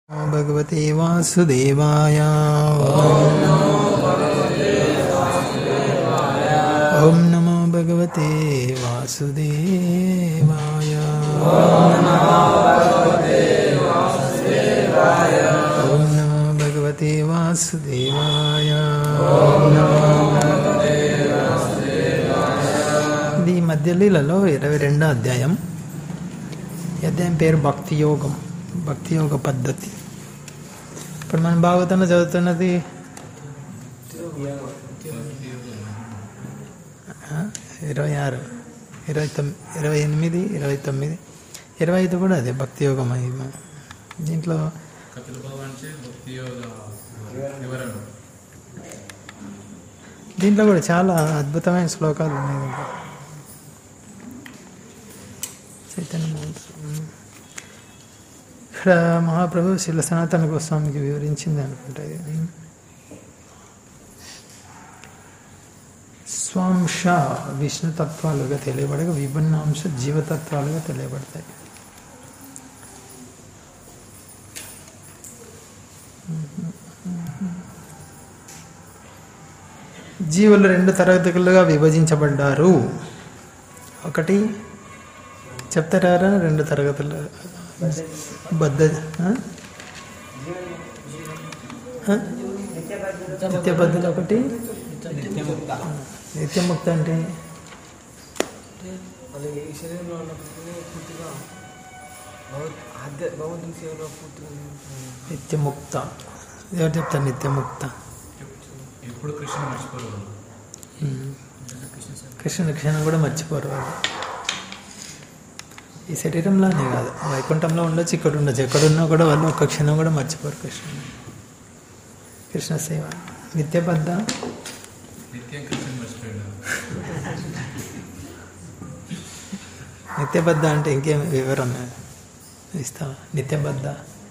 भगवते वासुदेवाय ॐ नमो भगवते वासुदेवाय ॐ नमो भगवते वासुदेवाय ఇది ఈ మధ్య లీలలో ఇరవై రెండో అధ్యాయం ఈ అధ్యాయం పేరు భక్తి యోగం భక్తి యోగ పద్ధతి ఇప్పుడు మనం భాగవతంలో చదువుతున్నది ఆ, ఇరవై ఆరు ఇరవై తొమ్మిది ఇరవై ఎనిమిది ఇరవై తొమ్మిది ఇరవై ఐదు కూడా అదే భక్తి యోగం మహిమ దీంట్లో కపిల భగవాన్ చే భక్తి యోగ వివరణ దీంట్లో కూడా చాలా అద్భుతమైన శ్లోకాలు ఉన్నాయి దీంట్లో. చైతన్య మహాప్రభు. ఇక్కడ మహాప్రభు శిల సనాతన గోస్వామికి వివరించింది అనుకుంటా ఇది. స్వాంశ విష్ణుతత్వాలుగా తెలియబడగా విభిన్నాంశ జీవతత్వాలుగా తెలియబడతాయి జీవులు రెండు తరగతులుగా విభజించబడ్డారు ఒకటి చెప్తారా రెండు తరగతులు బద్ధ ఆ? ఆ? నిత్యబద్ధులు ఒకటి నిత్యముక్త అంటే అలాగే ఈ శరీరంలో ఉన్నప్పుడు పూర్తిగా భగవద్ ఆధ్య భగవంతుని సేవలో పూర్తిగా నిమగ్నమై నిత్యముక్త ఎవరు చెప్తారు నిత్యముక్త ఎప్పుడు కృష్ణ మర్చిపోరు వాళ్ళు. ఉమ్. కృష్ణుని క్షణం కూడా మర్చిపోరు వాళ్ళు ఈ శరీరంలోనే కాదు వైకుంఠంలో ఉండొచ్చు ఇక్కడ ఉండొచ్చు ఎక్కడున్నా కూడా వాళ్ళు ఒక్క క్షణం కూడా మర్చిపోరు కృష్ణుని కృష్ణ సేవ నిత్యబద్ధ నిత్యం కృష్ణ మర్చిపోయాడు నిత్యబద్ధ అంటే ఇంకేం వివరం ఇస్తావా నిత్యబద్ధ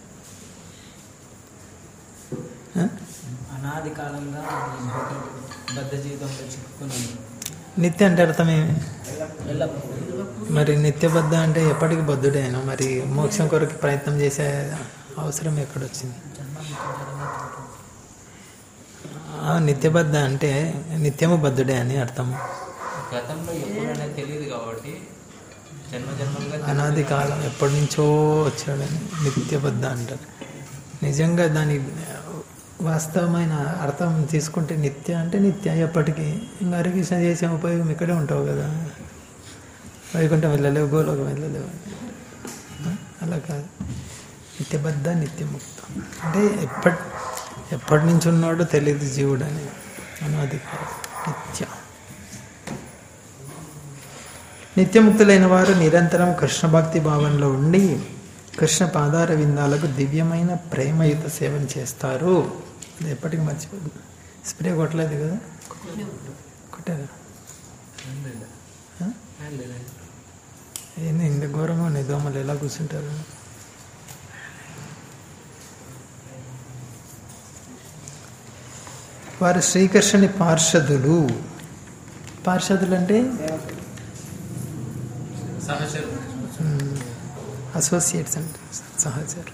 ఆ? అనాది కాలంగా ఈ భౌతిక బద్ధ జీవితంలో చిక్కుకుని నిత్య అంటే అర్థమేమి ఎల్లప్పుడూ మరి నిత్యబద్ధ అంటే ఎప్పటికి బద్ధుడే ఆయన మరి మోక్షం కొరకు ప్రయత్నం చేసే అవసరం ఎక్కడొచ్చింది ఆ, నిత్యబద్ధ అంటే నిత్యము బద్ధుడే అని అర్థం గతంలో ఎప్పుడైనా తెలియదు కాబట్టి జన్మ జన్మలుగా అనాది కాలం ఎప్పటి నుంచో వచ్చాడని నిత్యబద్ధ అంటారు నిజంగా దాని వాస్తవమైన అర్థం తీసుకుంటే నిత్య అంటే నిత్య ఎప్పటికీ ఇంకా హరికృష్ణ చేసే ఉపయోగం ఇక్కడే ఉంటావు కదా వైకుంఠం వెళ్ళలేవు గోలోకం వెళ్ళలేవు అలా కాదు నిత్యబద్ధ నిత్యముక్త అంటే ఎప్పటి ఎప్పటి నుంచి ఉన్నాడో తెలియదు జీవుడు అని అనాది కాదు నిత్య నిత్యముక్తులైన వారు నిరంతరం కృష్ణ భక్తి భావంలో ఉండి కృష్ణ పాదార విందాలకు దివ్యమైన ప్రేమయుత సేవను చేస్తారు అది ఎప్పటికీ మర్చిపోదు స్ప్రే కొట్టలేదు కదా కొట్టారా ఆ? ఏంది ఇంత ఘోరంగా ఉన్నాయి దోమలు ఎలా కూర్చుంటారు వారు శ్రీకృష్ణుని పార్షదులు పార్షదులు అంటే సహచరు అసోసియేట్స్ అంటే సహచరు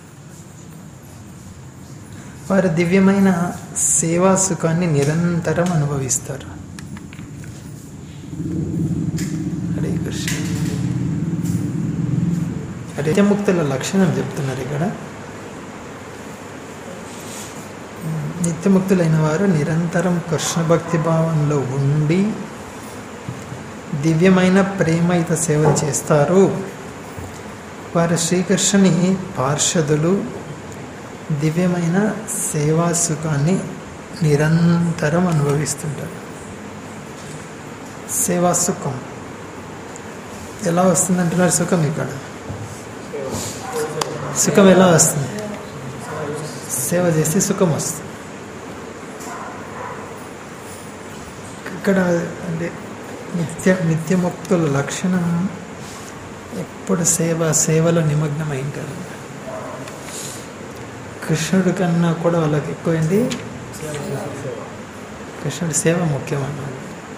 వారు దివ్యమైన సేవా సుఖాన్ని నిరంతరం అనుభవిస్తారు హరే కృష్ణ నిత్యముక్తుల లక్షణం చెప్తున్నారు ఇక్కడ నిత్యముక్తులైన వారు నిరంతరం కృష్ణ భక్తి భావంలో ఉండి దివ్యమైన ప్రేమయుత సేవ చేస్తారు వారు శ్రీకృష్ణుని పార్షదులు దివ్యమైన సేవా సుఖాన్ని నిరంతరం అనుభవిస్తుంటారు సేవా సుఖం ఎలా వస్తుంది అంటున్నారు సుఖం ఇక్కడ సుఖం ఎలా వస్తుంది సేవ చేస్తే సుఖం వస్తుంది ఇక్కడ అంటే నిత్య నిత్యముక్తుల లక్షణం ఎప్పుడు సేవ సేవలో నిమగ్నమై ఉంటారు కృష్ణుడి కన్నా కూడా వాళ్ళకి ఎక్కువైంది కృష్ణుడి సేవ ముఖ్యం అన్నమాట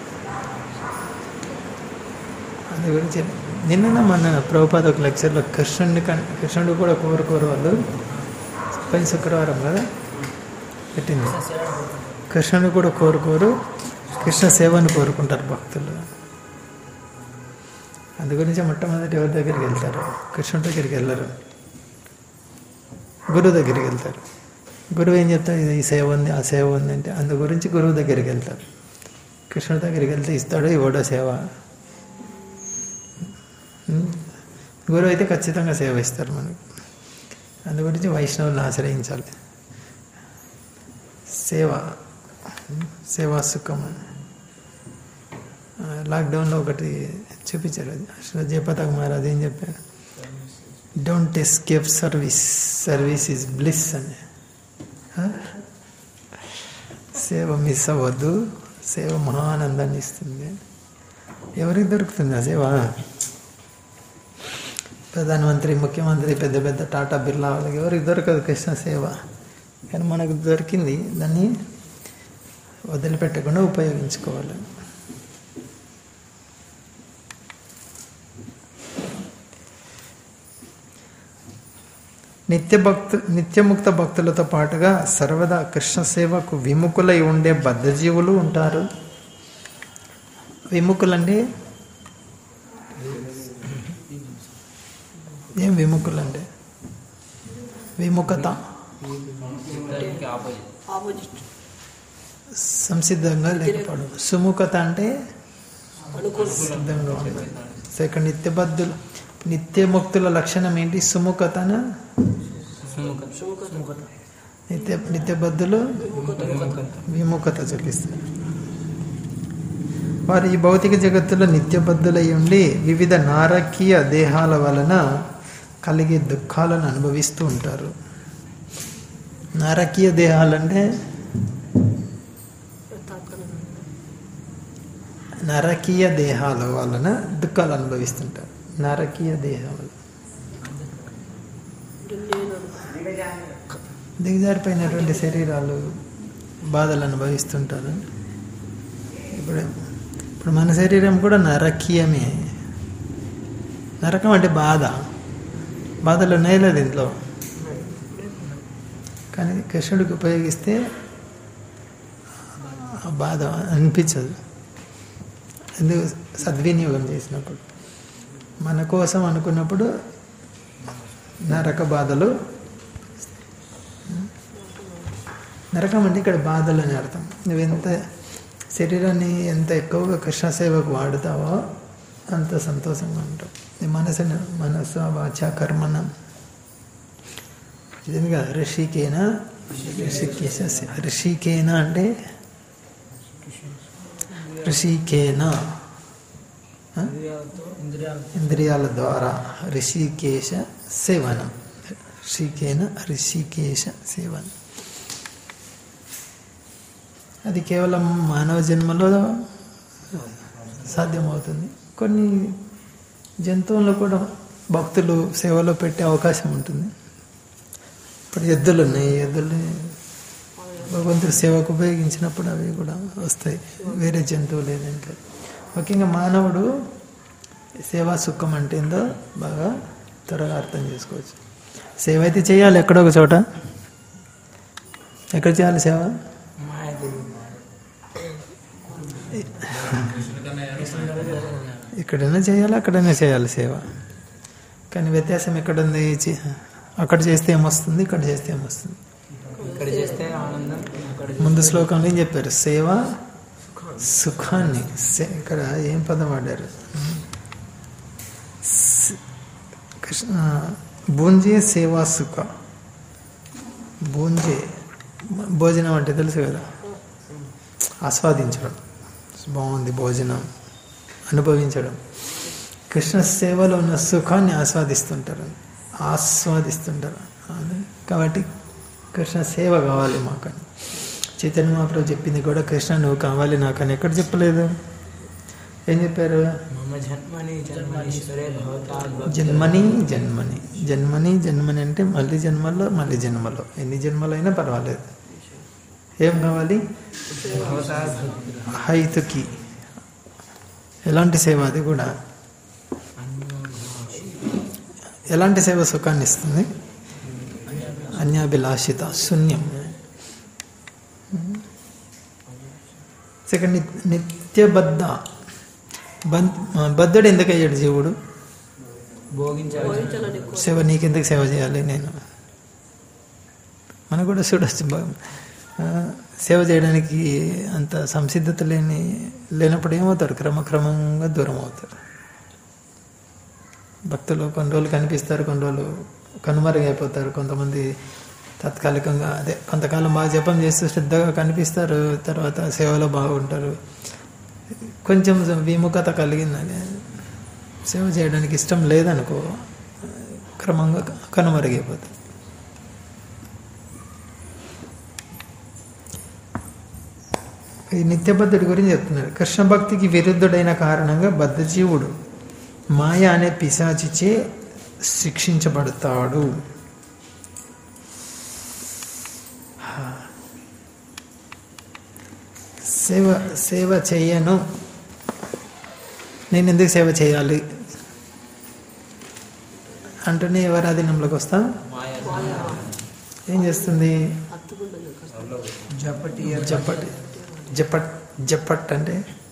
అందు గురించి నిన్న మన ప్రభుపాద ఒక లెక్చర్లో కృష్ణుడిని కన్ కృష్ణుడు కూడా కోరుకోరు వాళ్ళు పైన శుక్రవారం కదా పెట్టింది కృష్ణుని కూడా కోరుకోరు కృష్ణ సేవను కోరుకుంటారు భక్తులు అందు గురించి మొట్టమొదటి ఎవరి దగ్గరికి వెళ్తారు కృష్ణుడి దగ్గరికి వెళ్ళరు గురువు దగ్గరికి వెళ్తారు గురువు ఏం చెప్తారు ఇది ఈ సేవ ఉంది ఆ సేవ ఉంది అంటే అందు గురించి గురువు దగ్గరికి వెళ్తారు కృష్ణుడి దగ్గరికి వెళ్తే ఇస్తాడు ఇవ్వడో సేవ ఉమ్. గురువు అయితే ఖచ్చితంగా సేవ ఇస్తారు మనకు అందు గురించి వైష్ణవులను ఆశ్రయించాలి సేవ సేవా సుఖం అని ఆ, లాక్డౌన్లో ఒకటి చూపించారు అది అసలు జయపతాక్ మహారాజ్ ఏం చెప్పారు don't escape service service is bliss అని ఆ? సేవ మిస్ అవ్వద్దు సేవ మహానందాన్ని ఇస్తుంది ఎవరికి దొరుకుతుంది ఆ సేవ ప్రధానమంత్రి ముఖ్యమంత్రి పెద్ద పెద్ద టాటా బిర్లా వాళ్ళకి ఎవరికి దొరకదు కృష్ణ సేవ కానీ మనకు దొరికింది దాన్ని వదిలిపెట్టకుండా ఉపయోగించుకోవాలి నిత్య భక్తు నిత్యముక్త భక్తులతో పాటుగా సర్వదా కృష్ణ సేవకు విముఖులై ఉండే బద్ధజీవులు ఉంటారు విముఖులంటే ఏం విముఖులంటే విముఖత చిత్తానికి ఆపోజిట్ ఆపోజిట్ సంసిద్ధంగా లేకపోవడం సుముఖత అంటే అనుకూల సిద్ధంగా ఉండడం సో ఇక్కడ నిత్యబద్ధులు నిత్యముక్తుల లక్షణం ఏంటి సుముఖతన సుముఖత నిత్య నిత్యబద్ధులు విముఖత చూపిస్తారు వారు ఈ భౌతిక జగత్తులో నిత్యబద్ధులై ఉండి వివిధ నారకీయ దేహాల వలన కలిగే దుఃఖాలను అనుభవిస్తూ ఉంటారు నారకీయ దేహాలంటే తాత్కాలిక నరకీయ దేహాల వలన దుఃఖాలు అనుభవిస్తుంటారు నరకీయ దేహాలు అంటే నేను అనుకో దిగజారిపోయినటువంటి శరీరాలు బాధలు అనుభవిస్తుంటారు ఇప్పుడు ఇప్పుడు మన శరీరం కూడా నరకీయమే నరకం అంటే బాధ బాధలు ఉన్నాయి లేదు ఇంట్లో కానీ కృష్ణుడికి ఉపయోగిస్తే ఆ బాధ అనిపించదు ఎందుకు సద్వినియోగం చేసినప్పుడు మన కోసం అనుకున్నప్పుడు నరక బాధలు నరకం అంటే ఇక్కడ బాధలు అని అర్థం నువ్వు ఎంత శరీరాన్ని ఎంత ఎక్కువగా కృష్ణ సేవకు వాడుతావో అంత సంతోషంగా ఉంటావు నీ మనసుని మనసు వాచ కర్మన ఇదిగా ఋషికేన ఋషికేశ ఋషికేన అంటే ఋషికేన ఆ? ఇంద్రియాలతో ఇంద్రియాలతో ఇంద్రియాల ద్వారా ఋషికేశ సేవనం ఋషికేన ఋషికేశ సేవనం అది కేవలం మానవ జన్మలో సాధ్యమవుతుంది కొన్ని జంతువుల్లో కూడా భక్తులు సేవలో పెట్టే అవకాశం ఉంటుంది ఇప్పుడు ఎద్దులు ఉన్నాయి ఎద్దుల్ని భగవంతుడి సేవకు ఉపయోగించినప్పుడు అవి కూడా వస్తాయి వేరే జంతువులు ఏదంటే ముఖ్యంగా మానవుడు సేవా సుఖం అంటే ఏందో బాగా త్వరగా అర్థం చేసుకోవచ్చు సేవ అయితే చేయాలి ఎక్కడో ఒక చోట ఎక్కడ చేయాలి సేవ ఎక్కడైనా చేయాలి అక్కడైనా చేయాలి సేవ కానీ వ్యత్యాసం ఎక్కడుంది చి- అక్కడ చేస్తే ఏమొస్తుంది ఇక్కడ చేస్తే ఏమొస్తుంది ఇక్కడ చేస్తే ఆనందం అక్కడ ముందు శ్లోకంలో ఏం చెప్పారు సేవ సుఖాన్ని సే- ఇక్కడ ఏం పదం వాడారు స్- కృష్ణ భూంజే సేవా సుఖ భూంజే భోజనం అంటే తెలుసు కదా ఆస్వాదించడం బాగుంది భోజనం అనుభవించడం కృష్ణ సేవలో ఉన్న సుఖాన్ని ఆస్వాదిస్తుంటారు ఆస్వాదిస్తుంటారు అవును. కాబట్టి కృష్ణ సేవ కావాలి మాకని చైతన్య మహాప్రభు చెప్పింది కూడా కృష్ణ నువ్వు కావాలి నాకని ఎక్కడ చెప్పలేదు ఏం చెప్పారు మమ జన్మని జన్మనీశ్వరే భవతాద్ జన్మని జన్మని జన్మని జన్మని అంటే మళ్ళీ జన్మల్లో మళ్ళీ జన్మలో ఎన్ని జన్మలైనా పర్వాలేదు ఏం కావాలి భవతాద్ హైతుకి ఎలాంటి సేవ అది కూడా ఎలాంటి సేవ సుఖాన్ని ఇస్తుంది అన్యాభిలాషిత శూన్యం సెకండ్ నిత్యబద్ధ బద్ బద్ధుడు ఎందుకు అయ్యాడు జీవుడు భోగించాలి సేవ నీకెందుకు సేవ చేయాలి నేను మనకు కూడా చూడొచ్చు బా- ఆ, సేవ చేయడానికి అంత సంసిద్ధత లేని లేనప్పుడు ఏమవుతారు క్రమక్రమంగా దూరం అవుతారు భక్తులు కొన్ని రోజులు కనిపిస్తారు కొన్ని రోజులు కనుమరుగైపోతారు కొంతమంది తాత్కాలికంగా అదే కొంతకాలం బాగా జపం చేస్తూ శ్రద్ధగా కనిపిస్తారు తర్వాత సేవలో బాగుంటారు కొంచెం విముఖత కలిగిందని సేవ చేయడానికి ఇష్టం లేదనుకో క్రమంగా కనుమరుగైపోతుంది ఈ నిత్యబద్ధుడి గురించి చెప్తున్నారు కృష్ణ భక్తికి విరుద్ధుడైన కారణంగా బద్ధజీవుడు మాయ అనే పిశాచిచే శిక్షించబడతాడు సేవ సేవ చేయను నేను ఎందుకు సేవ చేయాలి అంటూనే ఎవరి అధీనంలోకి వస్తా ఏం చేస్తుంది జపటి జప్పట్ జప్పట్ జప్పట్ అంటే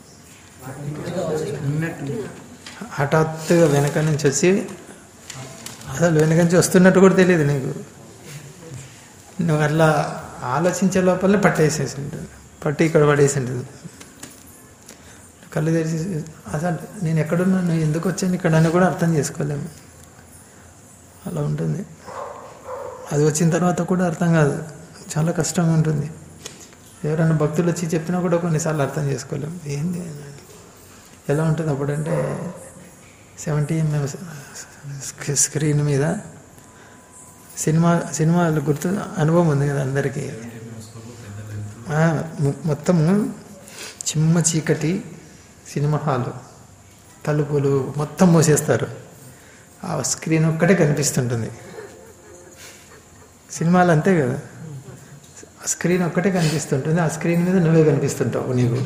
ఉన్నట్టు హఠాత్తుగా వెనక నుంచి వచ్చి అసలు వెనక నుంచి వస్తున్నట్టు కూడా తెలియదు నీకు నువ్వు అట్లా ఆలోచించే లోపలనే పట్టేసేసి ఉంటుంది పట్టి ఇక్కడ పడేసి ఉంటుంది కళ్ళు తెరిచి అసలు నేను ఎక్కడున్నాను ఎందుకు వచ్చాను ఇక్కడ అని కూడా అర్థం చేసుకోలేము అలా ఉంటుంది అది వచ్చిన తర్వాత కూడా అర్థం కాదు చాలా కష్టంగా ఉంటుంది ఎవరైనా భక్తులు వచ్చి చెప్పినా కూడా కొన్నిసార్లు అర్థం చేసుకోలేము ఏంది అని. ఎలా ఉంటుంది అప్పుడంటే సెవెంటీ ఎంఎం స్క్రీన్ మీద సినిమా సినిమాలు గుర్తు అనుభవం ఉంది కదా అందరికీ ఆ, మొ- మొత్తము చిమ్మ చీకటి సినిమా హాలు తలుపులు మొత్తం మూసేస్తారు ఆ స్క్రీన్ ఒక్కటే కనిపిస్తుంటుంది సినిమాలు అంతే కదా ఆ స్క్రీన్ ఒక్కటే కనిపిస్తుంటుంది ఆ స్క్రీన్ మీద నువ్వే కనిపిస్తుంటావు నీకు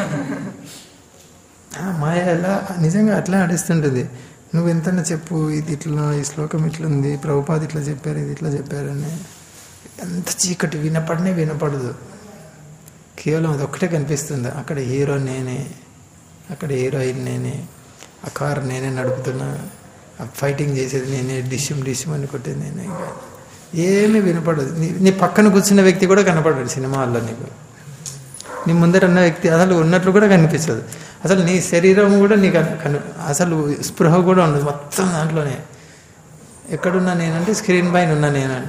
ఆ మాయ ఎలా నిజంగా అట్లా ఆడిస్తుంటుంది నువ్వు ఎంతన్నా చెప్పు ఇది ఇట్లా ఈ శ్లోకం ఇట్లుంది ప్రభుపాది ఇట్లా చెప్పారు ఇది ఇట్లా చెప్పారని ఎంత చీకటి వినపడనే వినపడదు కేవలం అది ఒక్కటే కనిపిస్తుంది అక్కడ హీరో నేనే అక్కడ హీరోయిన్ నేనే ఆ కార్ నేనే నడుపుతున్నా ఆ ఫైటింగ్ చేసేది నేనే డిష్యం డిష్యం అని కొట్టేది నేనే ఇంకా ఏమీ వినపడదు నీ నీ పక్కన కూర్చున్న వ్యక్తి కూడా కనపడడు సినిమా హాల్లో నీకు నీ ముందర ఉన్న వ్యక్తి అసలు ఉన్నట్లు కూడా కనిపించదు అసలు నీ శరీరం కూడా నీకు అన- కను అసలు స్పృహ కూడా ఉండదు మొత్తం దాంట్లోనే ఎక్కడున్నా నేనంటే స్క్రీన్ పైన ఉన్నా నేనని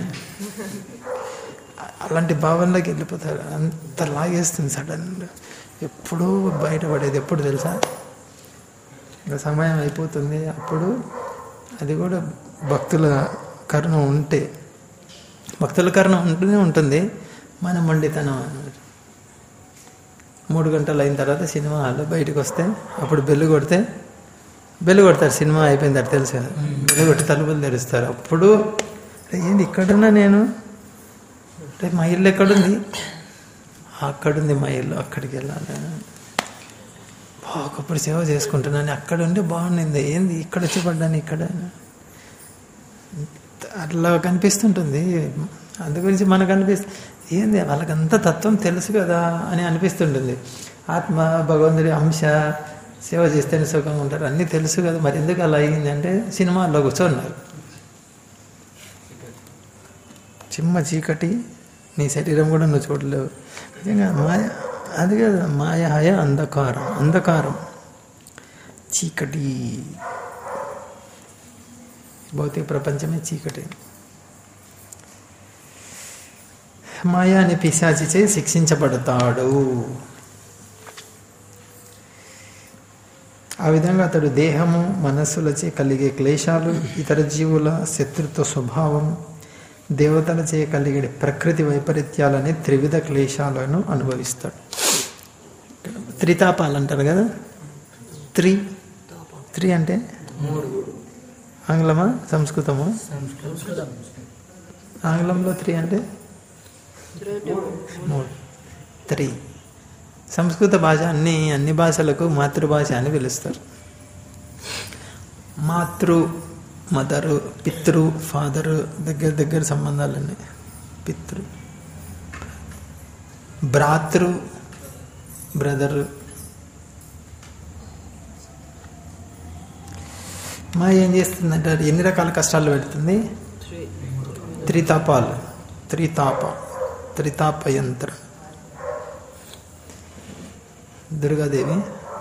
అలాంటి భావనలోకి వెళ్ళిపోతారు అంత లాగేస్తుంది సడన్గా ఎప్పుడూ బయటపడేది ఎప్పుడు తెలుసా ఇంకా సమయం అయిపోతుంది అప్పుడు అది కూడా భక్తుల కరుణ ఉంటే భక్తుల కరుణ ఉంటూనే ఉంటుంది మన మొండితనం అన్నమాట మూడు గంటలు అయిన తర్వాత సినిమా హాల్లో బయటకు వస్తే అప్పుడు బెల్లు కొడితే బెల్లు కొడతారు సినిమా అయిపోయిన తర్వాత తెలుసు కదా బెల్లు కొట్టి తలుపులు తెరుస్తారు అప్పుడు "అరే, ఏంది ఇక్కడున్నా నేను రేపు మా ఇల్లు ఎక్కడుంది అక్కడుంది మా ఇల్లు అక్కడికి వెళ్ళాలి బా, ఒకప్పుడు సేవ చేసుకుంటున్నాను అక్కడ ఉంటే బాగుండింది ఏంది ఇక్కడ వచ్చి పడ్డాను ఇక్కడ అట్లా కనిపిస్తుంటుంది అందు గురించి మనకు అనిపిస్తుంది ఏంది వాళ్ళకంతా తత్వం తెలుసు కదా అని అనిపిస్తుంటుంది ఆత్మ భగవంతుడి అంశ సేవ చేస్తేనే సుఖంగా ఉంటారు అన్నీ తెలుసు కదా మరి ఎందుకు అలా అయ్యింది అంటే సినిమాల్లో కూర్చోన్నారు చిమ్మ చీకటి నీ శరీరం కూడా నువ్వు చూడలేవు నిజంగా మాయ అది కదా మాయ హయ అంధకారం అంధకారం చీకటి భౌతిక ప్రపంచమే చీకటి మాయ అనే పిశాచిచే శిక్షించబడతాడు ఆ విధంగా అతడు దేహము మనస్సులచే కలిగే క్లేశాలు ఇతర జీవుల శత్రుత్వ స్వభావం దేవతలచే కలిగే ప్రకృతి వైపరీత్యాలనే త్రివిధ క్లేశాలను అనుభవిస్తాడు త్రితాపాలు అంటారు కదా త్రి త్రి అంటే ఆంగ్లమా సంస్కృతమా ఆంగ్లంలో త్రీ అంటే మూడు త్రీ సంస్కృత భాష అన్ని అన్ని భాషలకు మాతృభాష అని పిలుస్తారు మాతృ మదరు పితృ ఫాదరు దగ్గర దగ్గర సంబంధాలన్నీ పితృ భ్రాతృ బ్రదర్ మా ఏం చేస్తుందంటే అది ఎన్ని రకాల కష్టాలు పెడుతుంది త్రీ త్రితాపాలు త్రితాప త్రితాప యంత్రం దుర్గాదేవి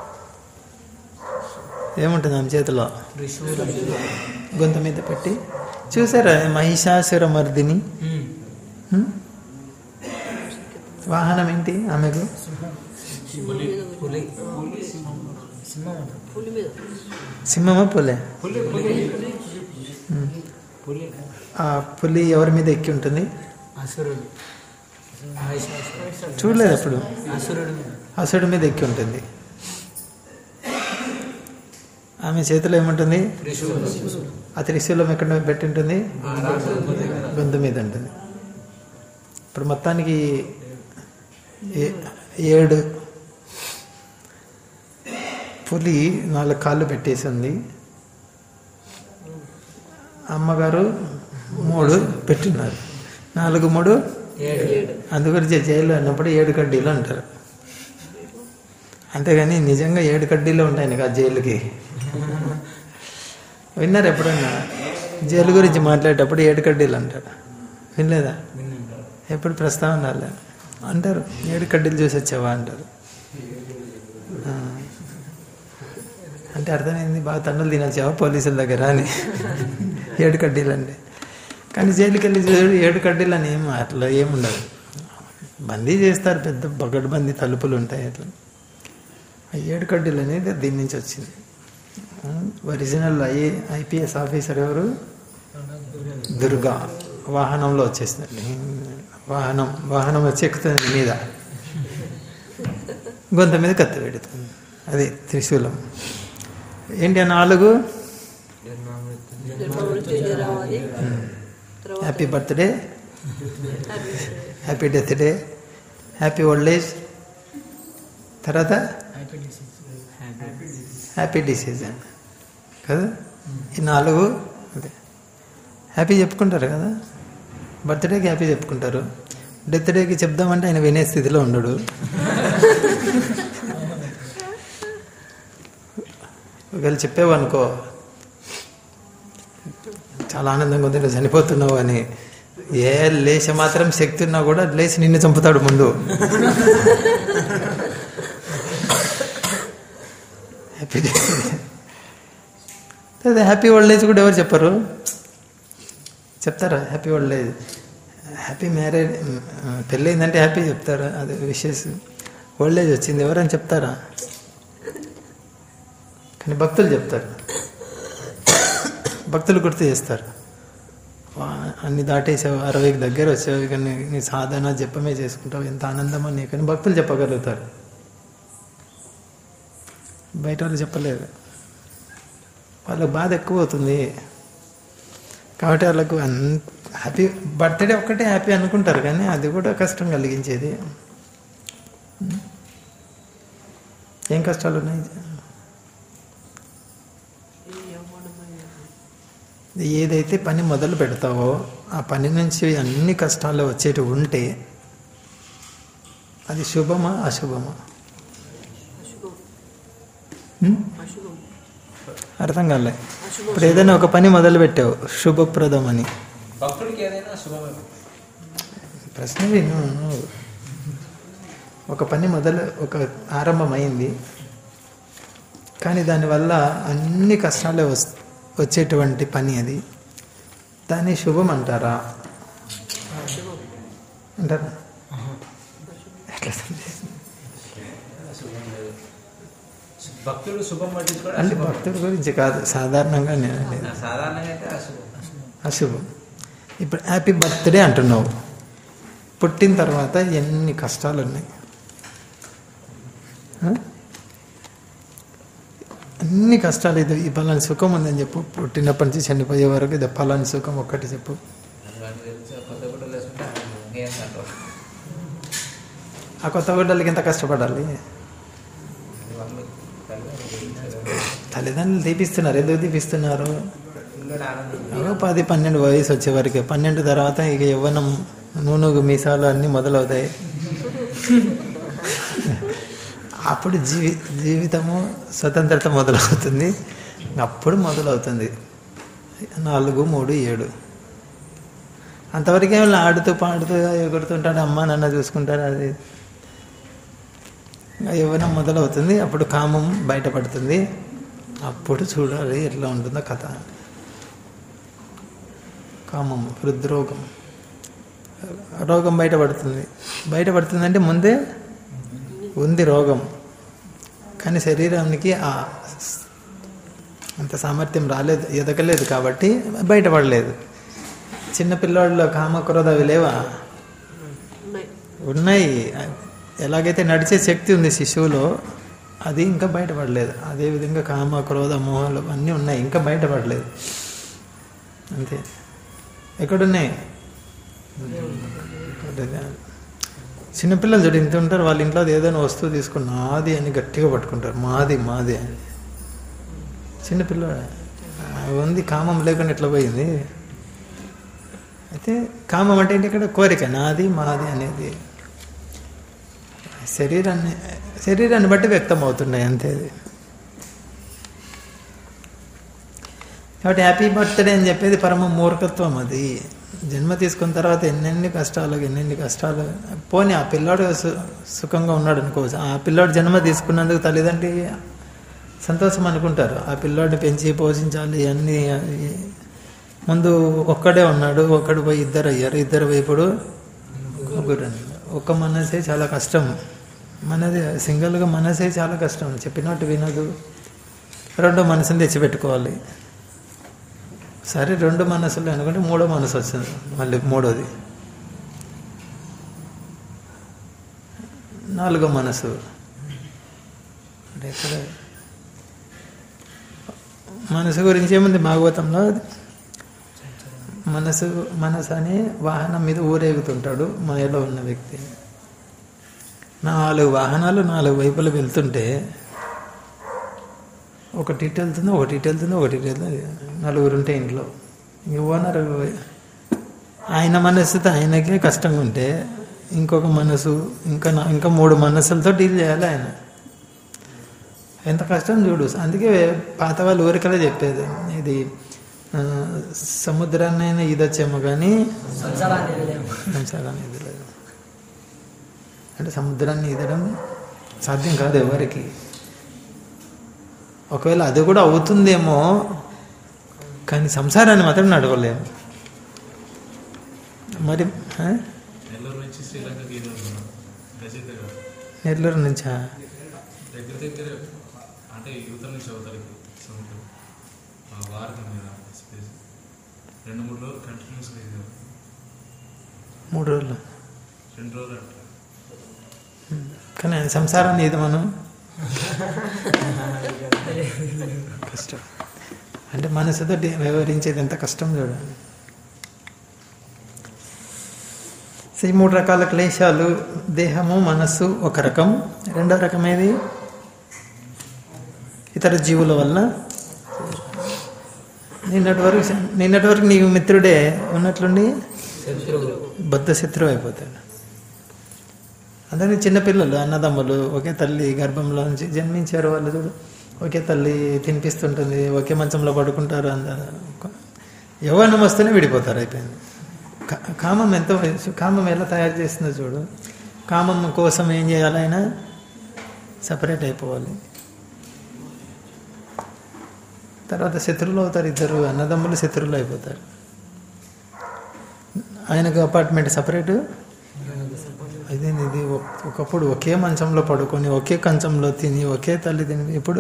ఏముంటుంది ఆమె చేతిలో త్రిశూలం గొంతు మీద పెట్టి చూసారా మహిషాసుర మర్దిని హ్మ్? వాహనం ఏంటి ఆమెకు పులి పులి సింహం పులి మీద సింహమా పులే పులి పులి హ్మ్. పులి ఆ పులి ఎవరి మీద ఎక్కి ఉంటుంది అసురుడు మహిషాసురుడు. చూడలేదు అప్పుడు అసురుడు మీద. అసుడు మీద ఎక్కి ఉంటుంది ఆమె చేతిలో ఏముంటుంది త్రిశూలం ఆ త్రిశూలం ఎక్కడ పెట్టి ఉంటుంది గొంతు మీద ఉంటుంది ఇప్పుడు మొత్తానికి ఏ- ఏడు పులి నాలుగు కాళ్ళు పెట్టేసింది అమ్మగారు మూడు పెట్టినారు నాలుగు మూడు ఏడు అందుగురించి జైలు అన్నప్పుడు ఏడు కడ్డీలు అంటారు అంతేగాని నిజంగా ఏడు కడ్డీలు ఉంటాయి ఆ జైలుకి విన్నారు ఎప్పుడన్నా జైలు గురించి మాట్లాడేటప్పుడు ఏడు కడ్డీలు అంటారు వినలేదా విన్నాను. ఎప్పుడు ప్రస్తావన రాలే అంటారు ఏడు కడ్డీలు చూసి వచ్చావా అంటారు ఆ. అంటే అర్థమైంది బాగా తండ్రులు తినొచ్చావా పోలీసుల దగ్గర అని ఏడు కడ్డీలు అంటే కానీ జైలుకి వెళ్ళి చూడు ఏడు కడ్డీలు అని ఏం అట్లా ఏముండదు బందీ చేస్తారు పెద్ద బగడ్బందీ తలుపులు ఉంటాయి అట్లా ఆ ఏడు కడ్డీలు అనేది దీని నుంచి వచ్చింది ఒరిజినల్ ఐ ఐపీఎస్ ఆఫీసర్ ఎవరు దుర్గా వాహనంలో వచ్చేసిందండి వాహనం వాహనం వచ్చి ఎక్కుతుంది మీద గొంత మీద కత్తి పెడుతుంది అది త్రిశూలం ఏంటి ఆ నాలుగు జన్మమృత్యు జరావది happy birthday happy death day happy old age తర్వాత హ్యాపీ డిసీజ్ అండి కదా ఈ నాలుగు అదే హ్యాపీ చెప్పుకుంటారు కదా బర్త్డేకి హ్యాపీ చెప్పుకుంటారు డెత్ డేకి చెప్దామంటే ఆయన వినే స్థితిలో ఉండడు ఒకవేళ చెప్పేవనుకో చాలా ఆనందంగా ఉంది నువ్వు చనిపోతున్నావు అని ఏ లేచ మాత్రం శక్తి ఉన్నా కూడా లేచి నిన్ను చంపుతాడు ముందు హ్యాపీ అదే హ్యాపీ ఓల్డ్ ఏజ్ కూడా ఎవరు చెప్పరు చెప్తారా happy old age happy marriage పెళ్ళయిందంటే హ్యాపీ చెప్తారా అది విషెస్ ఓల్డ్ ఏజ్ వచ్చింది ఎవరని చెప్తారా కానీ భక్తులు చెప్తారు భక్తులు గుర్తు చేస్తారు వా, అన్ని దాటేసావు అరవైకి దగ్గర వచ్చావు ఇక నీ నీ సాధన జపమే చేసుకుంటావు ఎంత ఆనందమో నీకు అని భక్తులు చెప్పగలుగుతారు బయట వాళ్ళు చెప్పలేరు వాళ్ళకి బాధ ఎక్కువ అవుతుంది కాబట్టి వాళ్ళకు అన్ హ్యాపీ బర్త్డే ఒక్కటే హ్యాపీ అనుకుంటారు కానీ అది కూడా కష్టం కలిగించేది ఏం కష్టాలు ఉన్నాయి ఏదైతే పని మొదలు పెడతావో ఆ పని నుంచి అన్ని కష్టాలు వచ్చేటి ఉంటే అది శుభమా అశుభమా అశుభం హ్మ్? అశుభం అర్థం కాలే ఇప్పుడు ఏదైనా ఒక పని మొదలు పెట్టావు శుభప్రదం అని భక్తుడికి ఏదైనా శుభమే ప్రశ్న విను ఒక పని మొదలు ఒక ఆరంభమైంది కానీ దానివల్ల అన్ని కష్టాలే వస్ వచ్చేటువంటి పని అది దాన్ని శుభం అంటారా అశుభం అంటారా ఎట్లా సందేశం? భక్తుడు శుభం పట్టించుకోవడం అంటే అశుభం. భక్తుడి గురించి కాదు సాధారణంగా నేను అనేది. సాధారణంగా అయితే అశుభం అశుభం ఇప్పుడు హ్యాపీ బర్త్డే అంటున్నావు పుట్టిన తర్వాత ఎన్ని కష్టాలు ఉన్నాయి ఆ? అన్ని కష్టాలు ఇది ఈ పలాని సుఖం ఉందని చెప్పు పుట్టినప్పటి నుంచి చనిపోయే వరకు ఇది పలాని సుఖం ఒక్కటి చెప్పు వాడికి తెలిసి కొత్త గుడ్డలు వేసుకుంటే ఇంకేం కాదు. ఆ కొత్త గుడ్డలకి ఎంత కష్టపడాలి వాళ్ళు తల్లి తల్లిదండ్రులు తీపిస్తున్నారు ఎందుకు తీపిస్తున్నారు పిల్లడు ఆనందం ఏవో పది పన్నెండు వయసు వచ్చే వరకే పన్నెండు తర్వాత ఇక యవ్వనం నూనెగు మీసాలు అన్నీ మొదలవుతాయి అప్పుడు జీవి జీవితము స్వతంత్రత మొదలవుతుంది అప్పుడు మొదలవుతుంది నాలుగు మూడు ఏడు అంతవరకే వాళ్ళు ఆడుతూ పాడుతూ ఎగురుతుంటాడు అమ్మ నాన్న చూసుకుంటారు అది ఇంకా యవ్వనం మొదలవుతుంది అప్పుడు కామం బయటపడుతుంది అప్పుడు చూడాలి ఎట్లా ఉంటుందో కథ కామం హృద్రోగం రోగం బయటపడుతుంది బయటపడుతుందంటే ముందే ఉంది రోగం కానీ శరీరానికి ఆ అంత సామర్థ్యం రాలేదు ఎదగలేదు కాబట్టి బయటపడలేదు చిన్న పిల్లోళ్ళలో కామక్రోధ అవి లేవా ఉన్నాయి ఉన్నాయి ఎలాగైతే నడిచే శక్తి ఉంది శిశువులో అది ఇంకా బయటపడలేదు అదేవిధంగా కామ క్రోధ మోహాలు అన్నీ ఉన్నాయి ఇంకా బయటపడలేదు అంతే ఎక్కడున్నాయి చిన్నపిల్లలు చూడు ఇంత ఉంటారు వాళ్ళ ఇంట్లో అది ఏదైనా వస్తువు తీసుకుని నాది అని గట్టిగా పట్టుకుంటారు మాది మాది అని చిన్నపిల్లడు ఉంది కామం లేకుండా ఎట్లా పోయింది అయితే కామం అంటే ఏంటి ఇక్కడ కోరిక నాది మాది అనేది శరీరాన్ని శరీరాన్ని బట్టి వ్యక్తం అవుతున్నాయి అంతే అది కాబట్టి హ్యాపీ బర్త్డే అని చెప్పేది పరమ మూర్ఖత్వం అది జన్మ తీసుకున్న తర్వాత ఎన్నెన్ని కష్టాలు ఎన్నెన్ని కష్టాలు పోనీ ఆ పిల్లాడు సు- సుఖంగా ఉన్నాడు అనుకోవచ్చు ఆ పిల్లాడు జన్మ తీసుకున్నందుకు తల్లిదండ్రి సంతోషం అనుకుంటారు ఆ పిల్లాడిని పెంచి పోషించాలి అన్ని ముందు ఒక్కడే ఉన్నాడు ఒక్కడు పోయి ఇద్దరు అయ్యారు ఇద్దరు పోయి ఇప్పుడు ముగ్గురు అన్నారు. ఒక్క మనసే చాలా కష్టం మనది సింగిల్గా మనసే చాలా కష్టం చెప్పినట్టు వినదు రెండో మనసుని తెచ్చిపెట్టుకోవాలి సరే రెండు మనసులు అనుకుంటే మూడో మనసు వచ్చింది మళ్ళీ మూడోది నాలుగో మనసు అంటే ఇక్కడ మనసు గురించి ఏముంది భాగవతంలో మనసు మనసు అనే వాహనం మీద ఊరేగుతుంటాడు మాయలో ఉన్న వ్యక్తి నాలుగు వాహనాలు నాలుగు వైపులు వెళ్తుంటే ఒకటి ఇటు వెళ్తుంది ఒకటి ఇటు వెళ్తుంది ఒకటి ఇటు వెళ్తుంది నలుగురు ఉంటే ఇంట్లో ఇంక ఓనర్ ఆయన మనసుతో ఆయనకే కష్టంగా ఉంటే ఇంకొక మనసు ఇంకా నా- ఇంకా మూడు మనసులతో డీల్ చేయాలి ఆయన ఎంత కష్టం చూడు అందుకే పాత వాళ్ళు ఊరికలే చెప్పేది ఇది ఆ, సముద్రాన్నైనా ఈదొచ్చేమో కానీ సంసారాన్ని వదిలేము. సంసారాన్ని ఈదలేదు అంటే సముద్రాన్ని ఈదడం సాధ్యం కాదు ఎవరికి ఒకవేళ అది కూడా అవుతుందేమో కానీ సంసారాన్ని మాత్రం నడవలేము మరి ఆ? నెల్లూరు నుంచి శ్రీలంకకి ఇది వెళ్తున్నాం రచయిత గారు నెల్లూరు నుంచా దగ్గర దగ్గర అంటే యువతల నుంచి అవతలకి సముద్రం ఆ వారధి మీద స్పేస్ రెండు మూడు రోజులు కంటిన్యూస్గా ఇది మూడు రోజులు రెండు రోజులు అంట కానీ సంసారాన్ని ఇది మనం కష్టం అంటే మనసుతో డి- వ్యవహరించేది ఎంత కష్టం చూడండి సో ఈ మూడు రకాల క్లేశాలు దేహము మనస్సు ఒక రకం రెండో రకం ఏది ఇతర జీవుల వల్ల నిన్నటి వరకు నిన్నటి వరకు నీకు మిత్రుడే ఉన్నట్లుండి బద్ధ శత్రువు అయిపోతాడు అందరినీ చిన్నపిల్లలు అన్నదమ్ములు ఒకే తల్లి గర్భంలో నుంచి జన్మించారు వాళ్ళు చూడు ఒకే తల్లి తినిపిస్తుంటుంది ఒకే మంచంలో పడుకుంటారు అందరు యవ్వనం వస్తేనే విడిపోతారు అయిపోయింది కా- కామం ఎంతో కామం ఎలా తయారు చేస్తుందో చూడు కామం కోసం ఏం చేయాలి ఆయన సపరేట్ అయిపోవాలి తర్వాత శత్రువులు అవుతారు ఇద్దరు అన్నదమ్ములు శత్రువులు అయిపోతారు ఆయనకు అపార్ట్మెంట్ సపరేటు అదే ఇది ఒక- ఒకప్పుడు ఒకే మంచంలో పడుకొని ఒకే కంచంలో తిని ఒకే తల్లి తిని ఇప్పుడు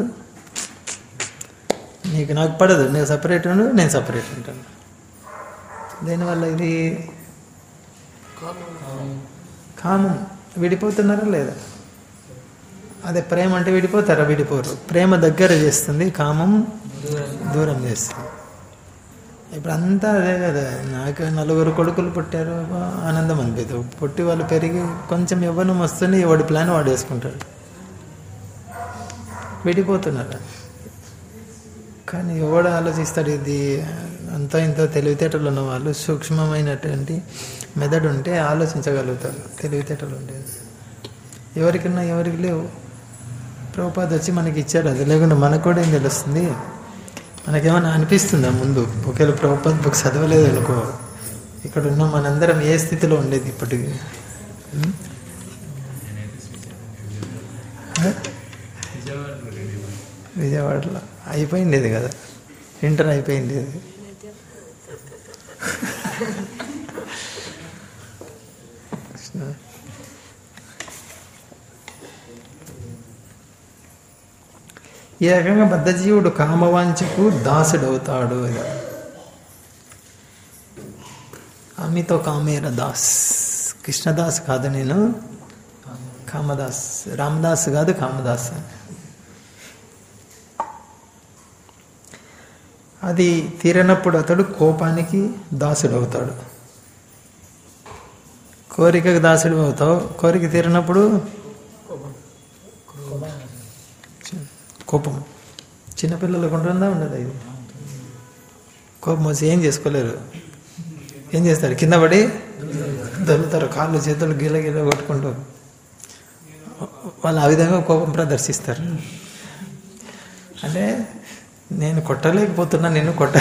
నీకు నాకు పడదు నేను సపరేట్ ఉండు నేను సపరేట్ ఉంటాను దీనివల్ల ఇది కామం విడిపోతున్నారా లేదా అదే ప్రేమ అంటే విడిపోతారా విడిపోరు ప్రేమ దగ్గర చేస్తుంది కామం దూరం చేస్తుంది ఇప్పుడు అంతా అదే కదా నాకు నలుగురు కొడుకులు పుట్టారు అబ్బా, ఆనందం అనిపిస్తుంది పుట్టి వాళ్ళు పెరిగి కొంచెం యవ్వనం వస్తుంది వాడి ప్లాన్ వాడు వేసుకుంటాడు విడిపోతున్నారు కానీ ఎవడు ఆలోచిస్తాడు ఇది అంత ఇంత తెలివితేటలు ఉన్న వాళ్ళు సూక్ష్మమైనటువంటి మెదడు ఉంటే ఆలోచించగలుగుతారు తెలివితేటలు ఉండేది ఎవరికన్నా ఎవరికి లేవు ప్రభుపాద వచ్చి మనకి ఇచ్చాడు అది లేకుండా మనకు కూడా ఏం తెలుస్తుంది మనకేమైనా అనిపిస్తుందా ముందు ఒకవేళ ప్రభుపాద బుక్ చదవలేదు అనుకో ఇక్కడ ఉన్న మనందరం ఏ స్థితిలో ఉండేది ఇప్పటికి ఉం? నేనైతే స్విచ్ ఆ? విజయవాడలో రెడీ విజయవాడలో అయిపోయింది ఇది కదా ఇంటర్ అయిపోయింది ఇది కృష్ణ. ఈ రకంగా బద్ధజీవుడు కామవాంఛకు దాసుడవుతాడు అమితో కామేర దాస్ కృష్ణదాస్ కాదు నేను కామదాస్ రామదాస్ కాదు కామదాస్ అది తీరనప్పుడు అతడు కోపానికి దాసుడు అవుతాడు కోరికకు దాసుడు అవుతావు కోరిక తీరినప్పుడు కోపం చిన్నపిల్లలకు ఉంటుందా ఉండదు ఇది కోపం వచ్చి ఏం చేసుకోలేరు ఏం చేస్తారు కింద పడి దొరుకుతారు కాళ్ళు చేతులు గిల గిల కొట్టుకుంటూ వాళ్ళు ఆ విధంగా కోపం ప్రదర్శిస్తారు అంటే నేను కొట్టలేకపోతున్నా నేను కొట్ట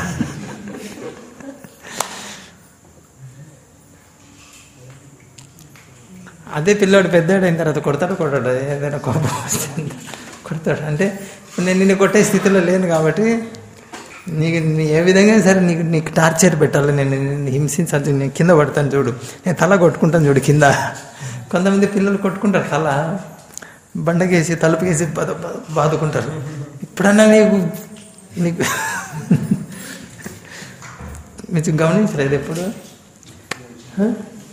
అదే పిల్లాడు పెద్దాడు అయిన తర్వాత కొడతాడు కొట్టాడు ఏదైనా కోపం వస్తే కొడతాడు అంటే ఇప్పుడు నేను నిన్ను కొట్టే స్థితిలో లేను కాబట్టి నీకు నీ ఏ విధంగా సరే నీకు నీకు టార్చర్ పెట్టాలి నేను నిన్ను హింసించాలి నేను కింద పడతాను చూడు నేను తల కొట్టుకుంటాను చూడు కింద కొంతమంది పిల్లలు కొట్టుకుంటారు తల బండకేసి తలుపుకేసి బాధ బాధ- బాదుకుంటారు ఇప్పుడన్నా నీకు నీకు మీరు గమనించలేదు ఎప్పుడు హ?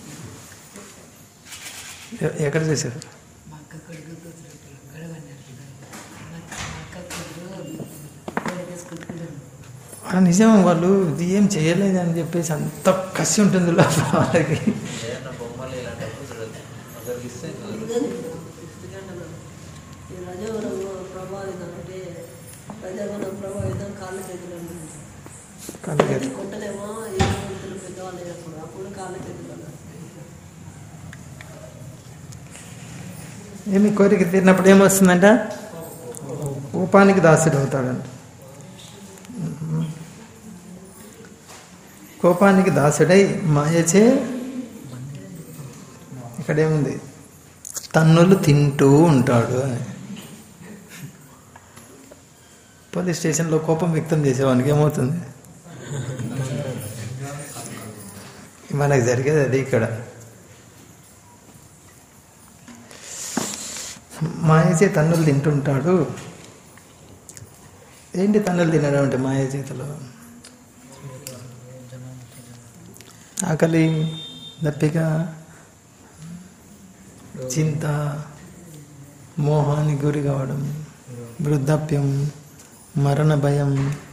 ఎ- ఎక్కడ చేశారు మా అక్క కొడుకు కూతురు గొడవ అన్నారు మా అక్క కొడుకు గొడవ చేసుకుంటున్నాను ఆ నిజం వాళ్ళు ఇది ఏం చేయలేదు అని చెప్పేసి అంత కసి ఉంటుంది లోపల వాళ్ళకి ఏదైనా బొమ్మలు ఇలాంటప్పుడు చూడదు ఒకరికి ఇస్తే కుదరదు. ఈ రజోగుణ ప్రభావితం అంటే రజోగుణ ప్రభావితం కాళ్ళ చేతులు ఉంటుంది. కలిగేది కొట్టలేమో ఏ మంత్రులు పెద్దవాళ్ళు అప్పుడు అప్పుడు కాళ్ళ చేతులు అన్నారు. ఏమి కోరిక తీరినప్పుడు ఏమొస్తుందంట కోపానికి దాసుడు అవుతాడంట కోపానికి దాసుడై మాయచే ఇక్కడేముంది తన్నులు తింటూ ఉంటాడు అని పోలీస్ స్టేషన్లో కోపం వ్యక్తం చేసేవానికి ఏమవుతుంది మనకు జరిగేది అది ఇక్కడ మాయచే తన్నులు తింటుంటాడు ఏంటి తన్నులు తినడం అంటే మాయ చేతిలో ఆకలి దప్పిక చింత మోహానికి గురి కావడం వృద్ధాప్యం మరణ భయం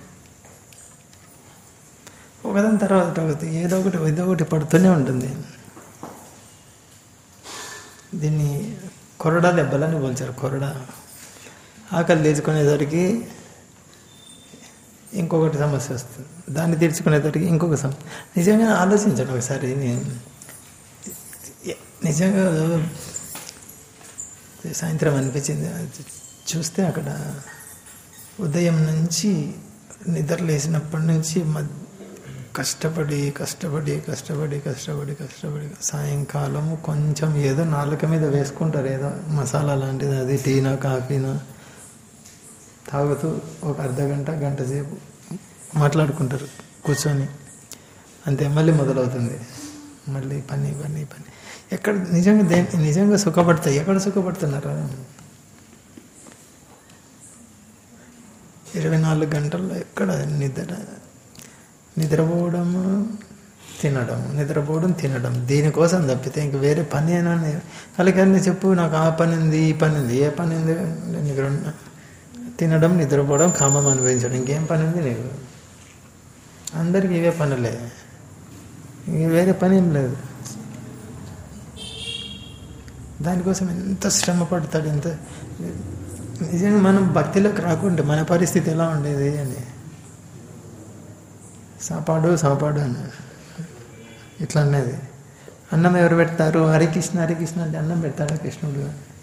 ఒకదాని తర్వాత ఒకటి ఏదో ఒకటి ఏదో ఒకటి పడుతూనే ఉంటుంది దీన్ని కొరడా దెబ్బలని పోల్చారు కొరడా ఆకలి తీర్చుకునేసరికి ఇంకొకటి సమస్య వస్తుంది దాన్ని తీర్చుకునేసరికి ఇంకొక సమస్య నిజంగా ఆలోచించండి ఒకసారి నేను నిజంగా సాయంత్రం అనిపించింది అది చూస్తే అక్కడ ఉదయం నుంచి నిద్ర లేచినప్పటి నుంచి మధ్య కష్టపడి కష్టపడి కష్టపడి కష్టపడి కష్టపడి సాయంకాలము కొంచెం ఏదో నాలుక మీద వేసుకుంటారు ఏదో మసాలా లాంటిది అది టీనా కాఫీనా తాగుతూ ఒక అర్ధ గంట గంట సేపు మాట్లాడుకుంటారు కూర్చొని అంతే మళ్ళీ మొదలవుతుంది మళ్ళీ పని పని పని ఎక్కడ నిజంగా దే నిజంగా సుఖపడతాయి ఎక్కడ సుఖపడుతున్నారు ఇరవై నాలుగు గంటల్లో ఎక్కడ నిద్ర నిద్రపోవడము తినడం నిద్రపోవడం తినడం దీనికోసం తప్పితే ఇంక వేరే పని అయినా అలాగని చెప్పు నాకు ఆ పని ఉంది ఈ పని ఉంది ఏ పని ఉంది నీకు రెండు తినడం నిద్రపోవడం కామం అనుభవించడం ఇంకేం పని ఉంది నీకు అందరికీ ఇవే పనులే ఇంక వేరే పని ఏం లేదు దానికోసం ఎంత శ్రమ పడతాడు ఎంత నిజంగా మనం భక్తిలోకి రాకుంటే మన పరిస్థితి ఎలా ఉండేది అని సాపాడు సాపాడు అన్నాడు ఇట్లా అన్నది అన్నం ఎవరు పెడతారు హరికృష్ణ హరికృష్ణ అంటే అన్నం పెడతాడా కృష్ణుడు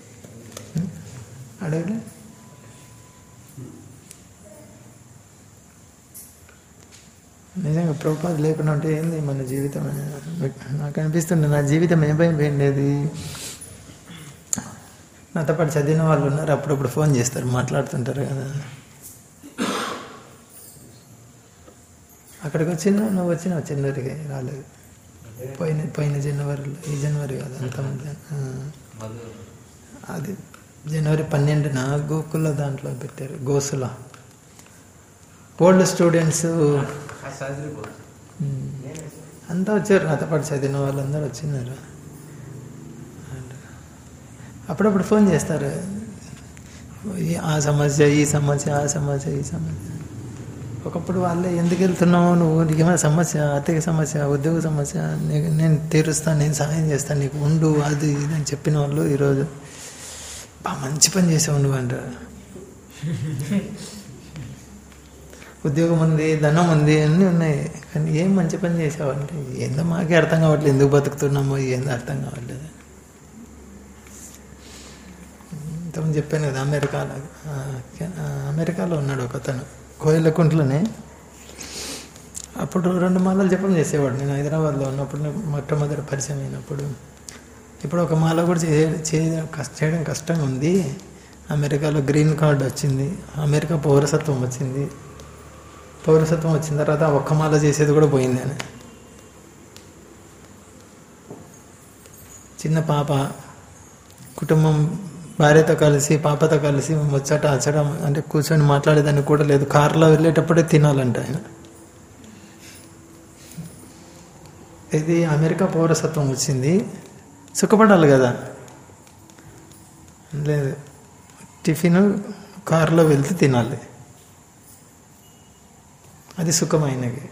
అడగలే నిజంగా ప్రభుపాద లేకుండా ఉంటే ఏంది మన జీవితం అని నాకు అనిపిస్తుంది నా జీవితం ఏమైపోయింది అది నాతో పాటు చదివిన వాళ్ళు ఉన్నారు అప్పుడప్పుడు ఫోన్ చేస్తారు మాట్లాడుతుంటారు కదా అక్కడికి వచ్చిన నువ్వు వచ్చిన చిన్నరికి రాలేదు పోయిన పోయిన జనవరిలో ఈ జనవరి కాదు అంత ముందు. ఆ. మధు అది జనవరి పన్నెండున గోకుల దాంట్లో పెట్టారు గోసుల ఓల్డ్ స్టూడెంట్స్ ఆ సర్జరీ పోతుంది అంతా వచ్చారు నాతో పాటు చదివిన వాళ్ళందరూ వచ్చినారు And అప్పుడప్పుడు ఫోన్ చేస్తారు ఈ- ఆ సమస్య ఈ సమస్య ఆ సమస్య ఈ సమస్య ఒకప్పుడు వాళ్ళే ఎందుకు వెళ్తున్నావు నువ్వు నీకేమైనా సమస్య ఆర్థిక సమస్య ఉద్యోగ సమస్య నీకు నేను తీరుస్తాను నేను సహాయం చేస్తాను నీకు ఉండు అది ఇది అని చెప్పిన వాళ్ళు ఈరోజు బా మంచి పని చేసావు నువ్వు అంటారు ఉద్యోగం ఉంది ధనం ఉంది అన్నీ ఉన్నాయి కానీ ఏం మంచి పని చేసావు అంటే ఏందో మాకే అర్థం కావట్లేదు ఎందుకు బతుకుతున్నామో ఏందో అర్థం కావట్లేదు ఇంతకుముందు చెప్పాను కదా అమెరికాలో ఆ, కె- ఆ, అమెరికాలో ఉన్నాడు ఒక అతను కోయిలకుంట్లోనే అప్పుడు రెండు మాలలు జపం చేసేవాడు నేను హైదరాబాద్లో ఉన్నప్పుడు నాకు మొట్టమొదటి పరిచయం అయినప్పుడు ఇప్పుడు ఒక మాల కూడా చే చే- కష్ట- చేయడం కష్టంగా ఉంది అమెరికాలో గ్రీన్ కార్డ్ వచ్చింది అమెరికా పౌరసత్వం వచ్చింది పౌరసత్వం వచ్చిన తర్వాత ఆ ఒక్క మాల చేసేది కూడా పోయింది అని చిన్న పాప కుటుంబం భార్యతో కలిసి పాపతో కలిసి ముచ్చట అచ్చడం అంటే కూర్చొని మాట్లాడేదాన్ని కూడా లేదు కారులో వెళ్ళేటప్పుడే తినాలంట ఆయన ఇది అమెరికా పౌరసత్వం వచ్చింది సుఖపడాలి కదా లేదు టిఫిన్ కారులో వెళ్తే తినాలి అది సుఖమైనది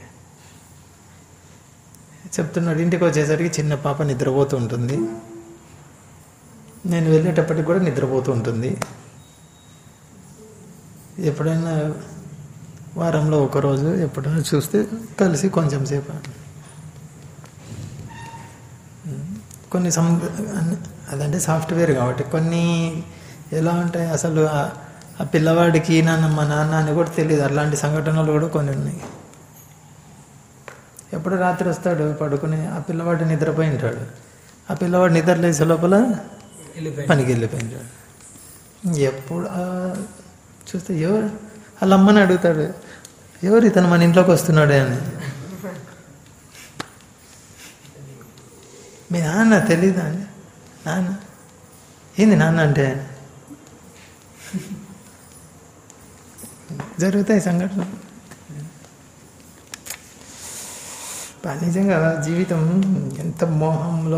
చెప్తున్నాడు ఇంటికి వచ్చేసరికి చిన్న పాప నిద్రపోతూ ఉంటుంది నేను వెళ్ళేటప్పటికి కూడా నిద్రపోతూ ఉంటుంది ఎప్పుడైనా వారంలో ఒకరోజు ఎప్పుడైనా చూస్తే కలిసి కొంచెం సేపు కొన్ని సం అదంటే సాఫ్ట్వేర్ కాబట్టి కొన్ని ఎలా ఉంటాయి అసలు ఆ- ఆ పిల్లవాడికి నాన్న మా నాన్న అని కూడా తెలియదు అలాంటి సంఘటనలు కూడా కొన్ని ఉన్నాయి ఎప్పుడు రాత్రి వస్తాడు పడుకుని ఆ పిల్లవాడు నిద్రపోయి ఉంటాడు ఆ పిల్లవాడు నిద్ర లేచే లోపల పనికి వెళ్ళిపోయింటాడు ఎప్పుడు ఆ చూస్తే ఎవరు వాళ్ళ అమ్మని అడుగుతాడు ఎవరు ఇతను మన ఇంట్లోకి వస్తున్నాడే అని మీ నాన్న తెలీదా అని నాన్న ఏంది నాన్న అంటే జరుగుతాయి సంఘటనలు బా నిజంగా జీవితం ఎంత మోహంలో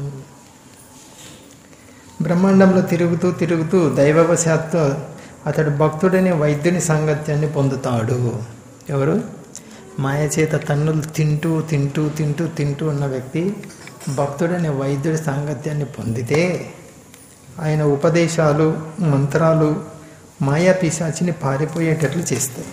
బ్రహ్మాండంలో తిరుగుతూ తిరుగుతూ దైవవశాత్తు అతడు భక్తుడనే వైద్యుని సాంగత్యాన్ని పొందుతాడు ఎవరు మాయ చేత తన్నులు తింటూ తింటూ తింటూ తింటూ ఉన్న వ్యక్తి భక్తుడనే వైద్యుడి సాంగత్యాన్ని పొందితే ఆయన ఉపదేశాలు మంత్రాలు మాయా పిశాచిని పారిపోయేటట్లు చేస్తాయి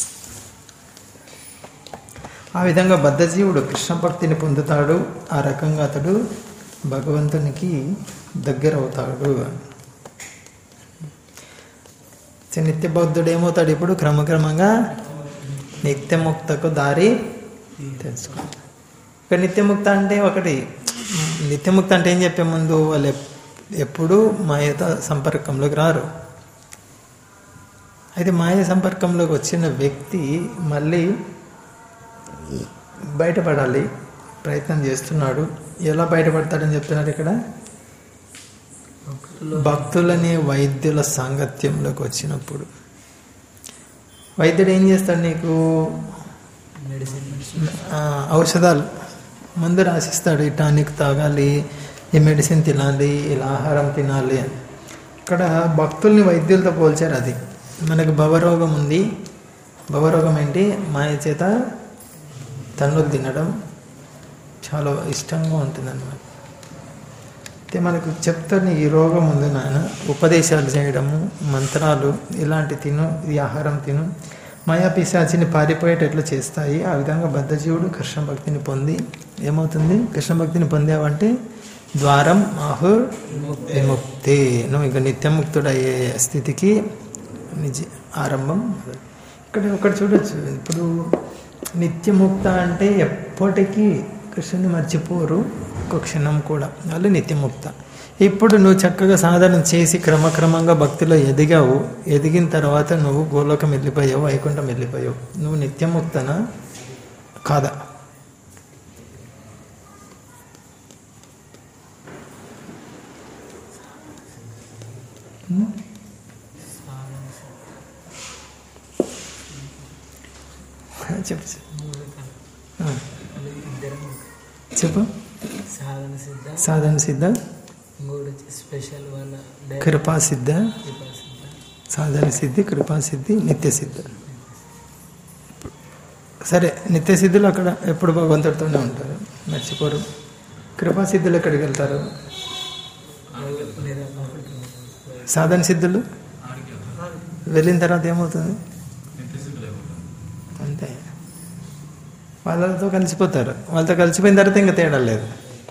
ఆ విధంగా బద్ధజీవుడు కృష్ణ భక్తిని పొందుతాడు ఆ రకంగా అతడు భగవంతునికి దగ్గర అవుతాడు సో నిత్య బౌద్ధుడు ఏమవుతాడు ఇప్పుడు క్రమక్రమంగా నిత్యముక్తకు దారి తెలుసుకో ఇక నిత్యముక్త అంటే ఒకటి నిత్యముక్త అంటే ఏం చెప్పే ముందు వాళ్ళు ఎప్- ఎప్పుడూ మాయతో సంపర్కంలోకి రారు అయితే మాయ సంపర్కంలోకి వచ్చిన వ్యక్తి మళ్ళీ బయటపడాలి ప్రయత్నం చేస్తున్నాడు ఎలా బయటపడతాడని చెప్తున్నారు ఇక్కడ భక్తులనే వైద్యుల సాంగత్యంలోకి వచ్చినప్పుడు వైద్యుడు ఏం చేస్తాడు నీకు ఆ, ఔషధాలు మందు రాసిస్తాడు ఈ టానిక్ తాగాలి ఈ మెడిసిన్ తినాలి ఇలా ఆహారం తినాలి అని ఇక్కడ భక్తుల్ని వైద్యులతో పోల్చారు అది మనకు భవరోగం ఉంది భవరోగం ఏంటి మాయ చేత తన్నులు తినడం చాలా ఇష్టంగా ఉంటుంది అన్నమాట అయితే మనకు చెప్తాను ఈ రోగం ఉంది నాయన ఉపదేశాలు చేయడము మంత్రాలు ఇలాంటి తిను ఈ ఆహారం తిను మాయా పిశాచిని పారిపోయేటట్లు చేస్తాయి ఆ విధంగా బద్ధజీవుడు కృష్ణ భక్తిని పొంది ఏమవుతుంది కృష్ణ భక్తిని పొందావంటే ద్వారం ఆహు విముక్తి నువ్వు ఇక నిత్యముక్తుడయ్యే స్థితికి నిజ ఆరంభం ఇక్కడ ఒకటి చూడొచ్చు ఇప్పుడు నిత్యముక్త అంటే ఎప్పటికీ కృష్ణుని మర్చిపోరు ఒక క్షణం కూడా వాళ్ళు నిత్యముక్త ఇప్పుడు నువ్వు చక్కగా సాధన చేసి క్రమక్రమంగా భక్తిలో ఎదిగావు ఎదిగిన తర్వాత నువ్వు గోలోకం వెళ్ళిపోయావు వైకుంఠం వెళ్ళిపోయావు నువ్వు నిత్యముక్తనా కాదా హ్మ్? చెప్పు చెప్పు. ఆ, ఇద్దరం చెప్పు సాధన సిద్ధ సాధన సిద్ధ ఇంకోటి వచ్చి స్పెషల్ వాళ్ళ డైరెక్ట్ కృపా సిద్ధ సిద్ధ సాధన సిద్ధి కృపా సిద్ధి నిత్య సిద్ధ సరే నిత్య సిద్ధులు అక్కడ ఎప్పుడు భగవంతుడితోనే ఉంటారు మర్చిపోరు కృపా సిద్ధులు ఎక్కడికి వెళ్తారు లేదా కంఫర్ట్ సాధన సిద్ధులు ఆడికి వెళ్తాం. వెళ్ళిన తర్వాత ఏమవుతుంది నిత్యసిద్ధులు అయిపోతాం అంతే వాళ్ళతో కలిసిపోతారు వాళ్ళతో కలిసిపోయిన తర్వాత ఇంకా తేడా లేదు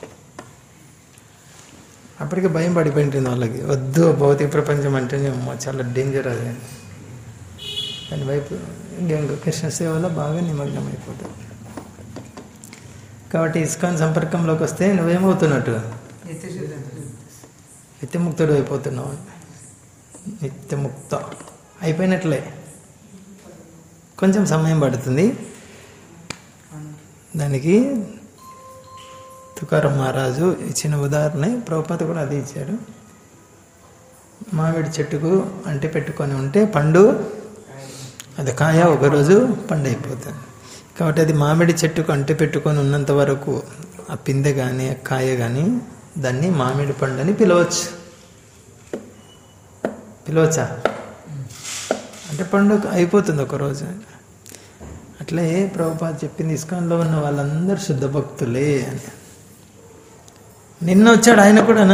అప్పటికే భయం పడిపోయింటుంది వాళ్ళకి వద్దు భౌతిక ప్రపంచం అంటేనే అమ్మో చాలా డేంజర్ అది దాని వైపు ఇంకా కృష్ణ సేవలో బాగా నిమగ్నం అయిపోతారు కాబట్టి ఇస్కాన్ సంపర్కంలోకి వస్తే నువ్వేమవుతున్నట్టు నిత్యముక్తుడు అయిపోతున్నావు నిత్యముక్త అయిపోయినట్లే కొంచెం సమయం పడుతుంది దానికి తుకారం మహారాజు ఇచ్చిన ఉదాహరణ ప్రభుపాత కూడా అది ఇచ్చాడు మామిడి చెట్టుకు అంటి పెట్టుకొని ఉంటే పండు అది కాయ ఒకరోజు పండు అయిపోతుంది కాబట్టి అది మామిడి చెట్టుకు అంటి పెట్టుకొని ఉన్నంత వరకు ఆ పిందె కానీ ఆ కాయ కానీ దాన్ని మామిడి పండు అని పిలవచ్చు పిలవచ్చా అంటే పండు అయిపోతుంది ఒకరోజు అట్లే ప్రభుపాద చెప్పింది ఇస్కాన్లో ఉన్న వాళ్ళందరూ శుద్ధ భక్తులే అని నిన్న వచ్చాడు ఆయన కూడానా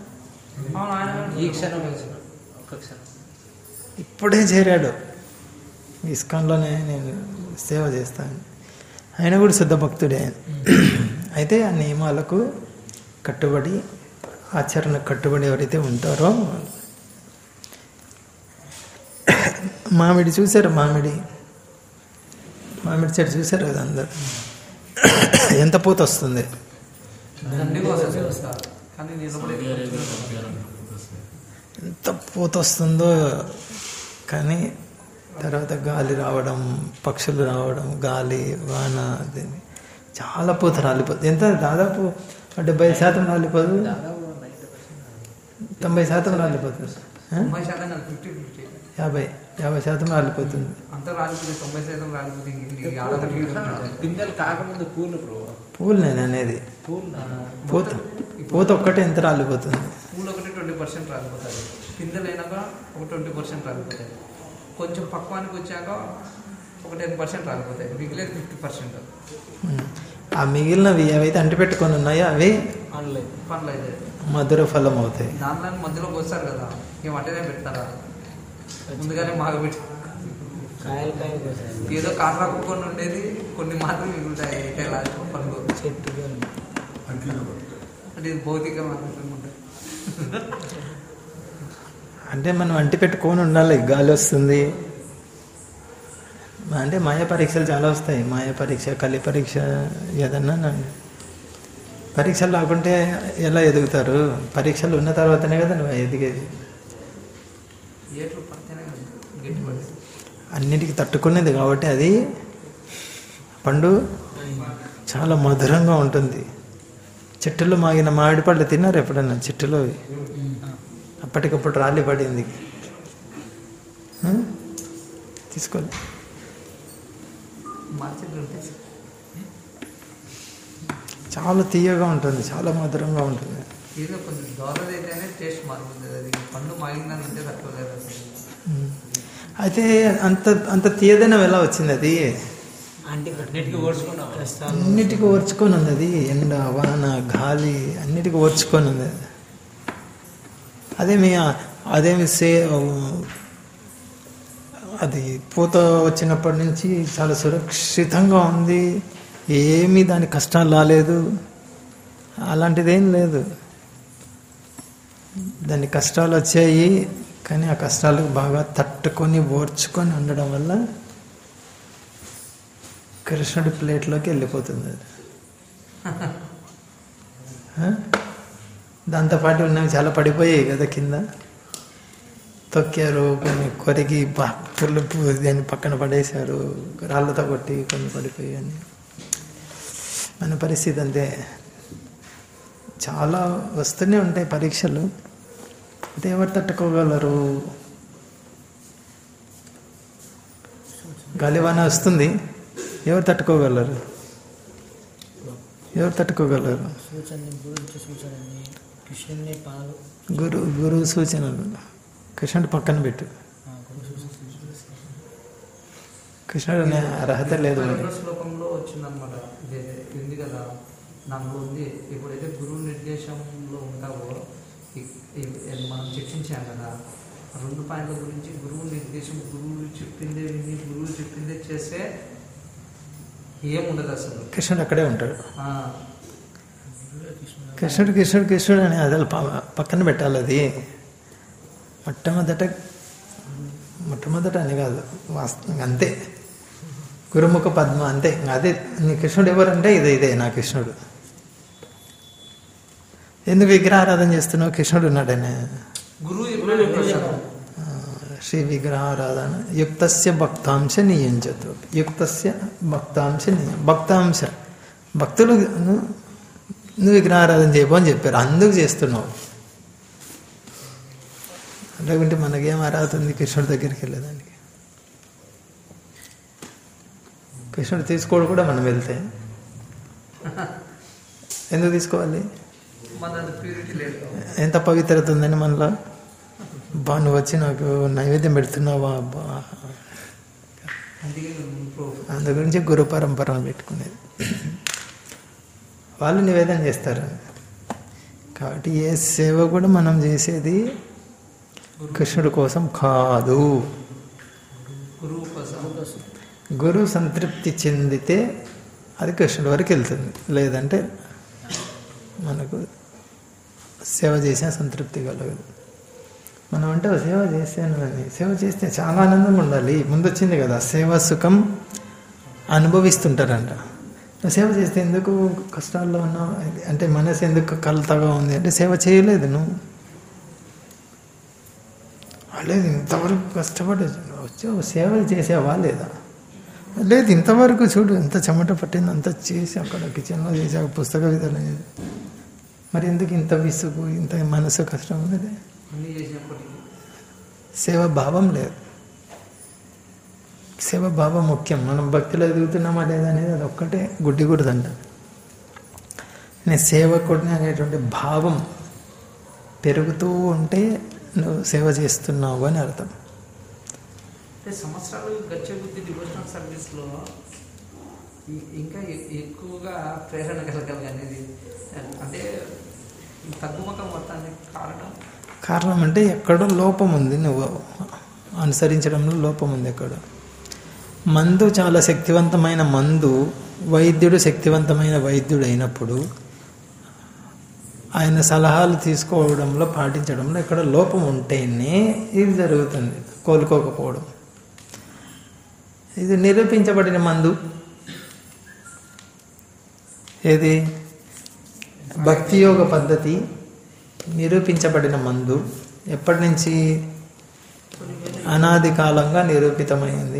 ఈ క్షణం వచ్చిన ఒక్క క్షణం ఇప్పుడే చేరాడు ఇస్కాన్లోనే నేను సేవ చేస్తాను ఆయన కూడా శుద్ధ భక్తుడే అయితే ఆ నియమాలకు కట్టుబడి ఆచరణ కట్టుబడి ఎవరైతే ఉంటారో మామిడి చూశారు మామిడి మామిడి చెట్టు చూశారు కదా అందరు ఎంత పూత వస్తుంది దండిగా వస్తుంది వస్తారు కానీ నిలబడే ఎంత పూత వస్తుందో కానీ తర్వాత గాలి రావడం పక్షులు రావడం గాలి వాన అది చాలా పూత రాలిపోతుంది ఎంత దాదాపు డెబ్బై శాతం రాలిపోదు దాదాపు నైంటీ పర్సెంట్ తొంభై శాతం రాలిపోతుంది ఆ? తొంభై శాతం కాదు ఫిఫ్టీ ఫిఫ్టీ యాభై యాభై శాతం రాలిపోతుంది అంతా రాలిపోతుంది తొంభై శాతం రాలిపోతుంది ఇంక ఆడొకటి పిందెలు కాకముందు పూలు బ్రో పూలు నేను అనేది పూలు పూత పూత ఒక్కటే ఎంత రాలిపోతుంది పూలు ఒకటి ట్వంటీ పర్సెంట్ రాలిపోతుంది పిందెలు అయినాక ఒక ట్వంటీ పర్సెంట్ రాలిపోతాయి కొంచెం పక్వానికి వచ్చాక ఒక టెన్ పర్సెంట్ రాలిపోతాయి మిగిలేదు ఫిఫ్టీ పర్సెంట్ ఉమ్. ఆ మిగిలినవి ఏవైతే అంటిపెట్టుకొని ఉన్నాయో అవి ఆన్లైన్ పనులు అయితే మధుర ఫలం అవుతాయి దాంట్లో మధ్యలోకి వస్తారు కదా ఏం అట్టనే పెడతారా ముందుగానే మాగబెట్టి కాయలు కాయలు కోసాయి. ఏదో కారణా కొన్ని ఉండేది కొన్ని మాత్రం మిగులుతాయి అయితే లాస్ట్ పనులు చెట్టు అంటే ఇది భౌతికంగా ఉంటుంది అంటే మనం అంటి పెట్టుకొని ఉండాలి గాలి వస్తుంది అంటే మాయ పరీక్షలు చాలా వస్తాయి మాయ పరీక్ష కలి పరీక్ష ఏదన్నా నండి పరీక్షలు రాకుంటే ఎలా ఎదుగుతారు పరీక్షలు ఉన్న తర్వాతనే కదా నువ్వు ఎదిగేది ఏట్లు పడితేనే కదా గట్టి పడుతుంది అన్నిటికీ తట్టుకునేది కాబట్టి అది పండు చాలా మధురంగా ఉంటుంది చెట్టులో మాగిన మామిడి పళ్ళు తిన్నారు ఎప్పుడన్నా చెట్టులో అప్పటికప్పుడు రాలి పడింది ఆ? తీసుకోలే మార్కెట్ ఉంటే చాలా తీయగా ఉంటుంది చాలా మధురంగా ఉంటుంది ఏదో కొంచెం దోరది అయితేనే టేస్ట్ మారుతుంది అది పండు మాగిందంటే తట్టుకోలేదు అసలు ఉమ్. అయితే అంత అంత తీయదనం ఎలా వచ్చింది అది అన్నిటికీ ఓడ్చుకున్నాం అన్నిటికీ ఓర్చుకొని ఉంది అది ఎండ వాన గాలి అన్నిటికీ ఓర్చుకొని ఉంది అదేమి అదేమి సే అది పూత వచ్చినప్పటి నుంచి చాలా సురక్షితంగా ఉంది ఏమీ దాని కష్టాలు రాలేదు అలాంటిదేం లేదు దాని కష్టాలు వచ్చాయి కానీ ఆ కష్టాలు బాగా తట్టుకొని ఓర్చుకొని ఉండడం వల్ల కృష్ణుడి ప్లేట్లోకి వెళ్ళిపోతుంది అది ఆ? దాంతోపాటు ఉన్నవి చాలా పడిపోయాయి కదా కింద తొక్కారు కొన్ని కొరికి భక్తులు దాన్ని పక్కన పడేశారు రాళ్ళతో కొట్టి కొన్ని పడిపోయాయి మన పరిస్థితి అంతే చాలా వస్తూనే ఉంటాయి పరీక్షలు అయితే ఎవరు తట్టుకోగలరు గాలివాన వస్తుంది ఎవరు తట్టుకోగలరు ఎవరు తట్టుకోగలరు సూచనని గురించి సూచనని కృష్ణుని పాలు గురు గురువు సూచనలు కృష్ణుడు పక్కన పెట్టు ఆ, గురు సూచన కృష్ణుడు అనే అర్హత లేదు ముప్పై మరి. రెండో శ్లోకంలో వచ్చిందనమాట ఇదే ఉంది కదా నాకు ఉంది ఎప్పుడైతే గురువు నిర్దేశంలో ఉంటావో ఇ- ఇ- ఇది మనం చర్చించాం కదా ఆ రెండు పాయింట్ల గురించి గురువు నిర్దేశం గురువు చెప్పిందే విని గురువు చెప్పిందే చేస్తే ఏముండదు అసలు కృష్ణుడు అక్కడే ఉంటాడు ఆ, కృష్ణుడు కృష్ణుడు కృష్ణుడు అని అసలు ప- పక్కన పెట్టాలి అది మొట్టమొదట మొట్టమొదట అని కాదు వాస్తవంగా అంతే గురుముఖ పద్మ అంతే ఇంకా అదే నీ కృష్ణుడు ఎవరంటే ఇదే ఇదే నా కృష్ణుడు ఎందుకు విగ్రహారాధన చేస్తున్నావు కృష్ణుడు ఉన్నాడనే గురువు చెప్పిన నిర్దేశం ఆ, శ్రీ విగ్రహారాధన యుక్తస్య భక్తాంశ నియంచతు యుక్తస్య భక్తాంశ నియం భక్తాంశ భక్తులు ను- నువ్వు విగ్రహారాధన చేయబో అని చెప్పారు అందుకు చేస్తున్నావు లేకుంటే మనకేం అర్హత ఉంది కృష్ణుడి దగ్గరికి వెళ్ళేదానికి కృష్ణుడు తీసుకోడు కూడా మనం వెళ్తే ఎందుకు తీసుకోవాలి మన ప్యూరిటీ లేదు ఎంత పవిత్రత ఉందని మనలో బా నువ్వు వచ్చి నాకు నైవేద్యం పెడుతున్నావా అబ్బా అందుకే ఇప్పుడు అందు గురించి గురు పరంపరను పెట్టుకునేది వాళ్ళు నివేదన చేస్తారు కాబట్టి ఏ సేవ కూడా మనం చేసేది కృష్ణుడి కోసం కాదు గురువు కోసం గురు సంతృప్తి చెందితే అది కృష్ణుడి వరకు వెళ్తుంది లేదంటే మనకు సేవ చేసిన సంతృప్తి కలగదు మనం అంటే "ఓ సేవ చేశాను అని సేవ చేస్తే చాలా ఆనందంగా ఉండాలి ముందు వచ్చింది కదా సేవ సుఖం అనుభవిస్తుంటారంట నువ్వు సేవ చేస్తే ఎందుకు కష్టాల్లో ఉన్నావు అంటే మనసు ఎందుకు కలతగా ఉంది అంటే సేవ చేయలేదు నువ్వు లేదు ఇంతవరకు కష్టపడి వచ్చావు సేవ చేసావా లేదా లేదు ఇంతవరకు చూడు ఎంత చెమట పట్టింది అంత చేసి అక్కడ కిచెన్లో చేసాక పుస్తక విధానం చేసి. మరి ఎందుకు ఇంత విసుగు ఇంత మనసు కష్టం ఉన్నది అన్నీ చేసినప్పటికీ సేవ భావం లేదు సేవ భావం ముఖ్యం మనం భక్తిలో ఎదుగుతున్నామా లేదా అనేది అది ఒక్కటే గుడ్డి గుడిదంట నేను సేవకుడిని అనేటువంటి భావం పెరుగుతూ ఉంటే నువ్వు సేవ చేస్తున్నావు అని అర్థం అంటే సంవత్సరాలు గచ్చే బుద్ధి డివోషనల్ సర్వీస్లో ఇ- ఇంకా ఎ- ఎక్కువగా ప్రేరణ కలగాలి అనేది అంటే ఈ తగ్గుముఖం మొత్తానికి కారణం కారణం అంటే ఎక్కడో లోపం ఉంది నువ్వు అనుసరించడంలో లోపం ఉంది ఎక్కడ మందు చాలా శక్తివంతమైన మందు వైద్యుడు శక్తివంతమైన వైద్యుడు అయినప్పుడు ఆయన సలహాలు తీసుకోవడంలో పాటించడంలో ఎక్కడ లోపం ఉంటేనే ఇది జరుగుతుంది కోలుకోకపోవడం ఇది నిరూపించబడిన మందు ఏది భక్తి యోగ పద్ధతి నిరూపించబడిన మందు ఎప్పటి నుంచి అనాది కాలంగా నిరూపితమైంది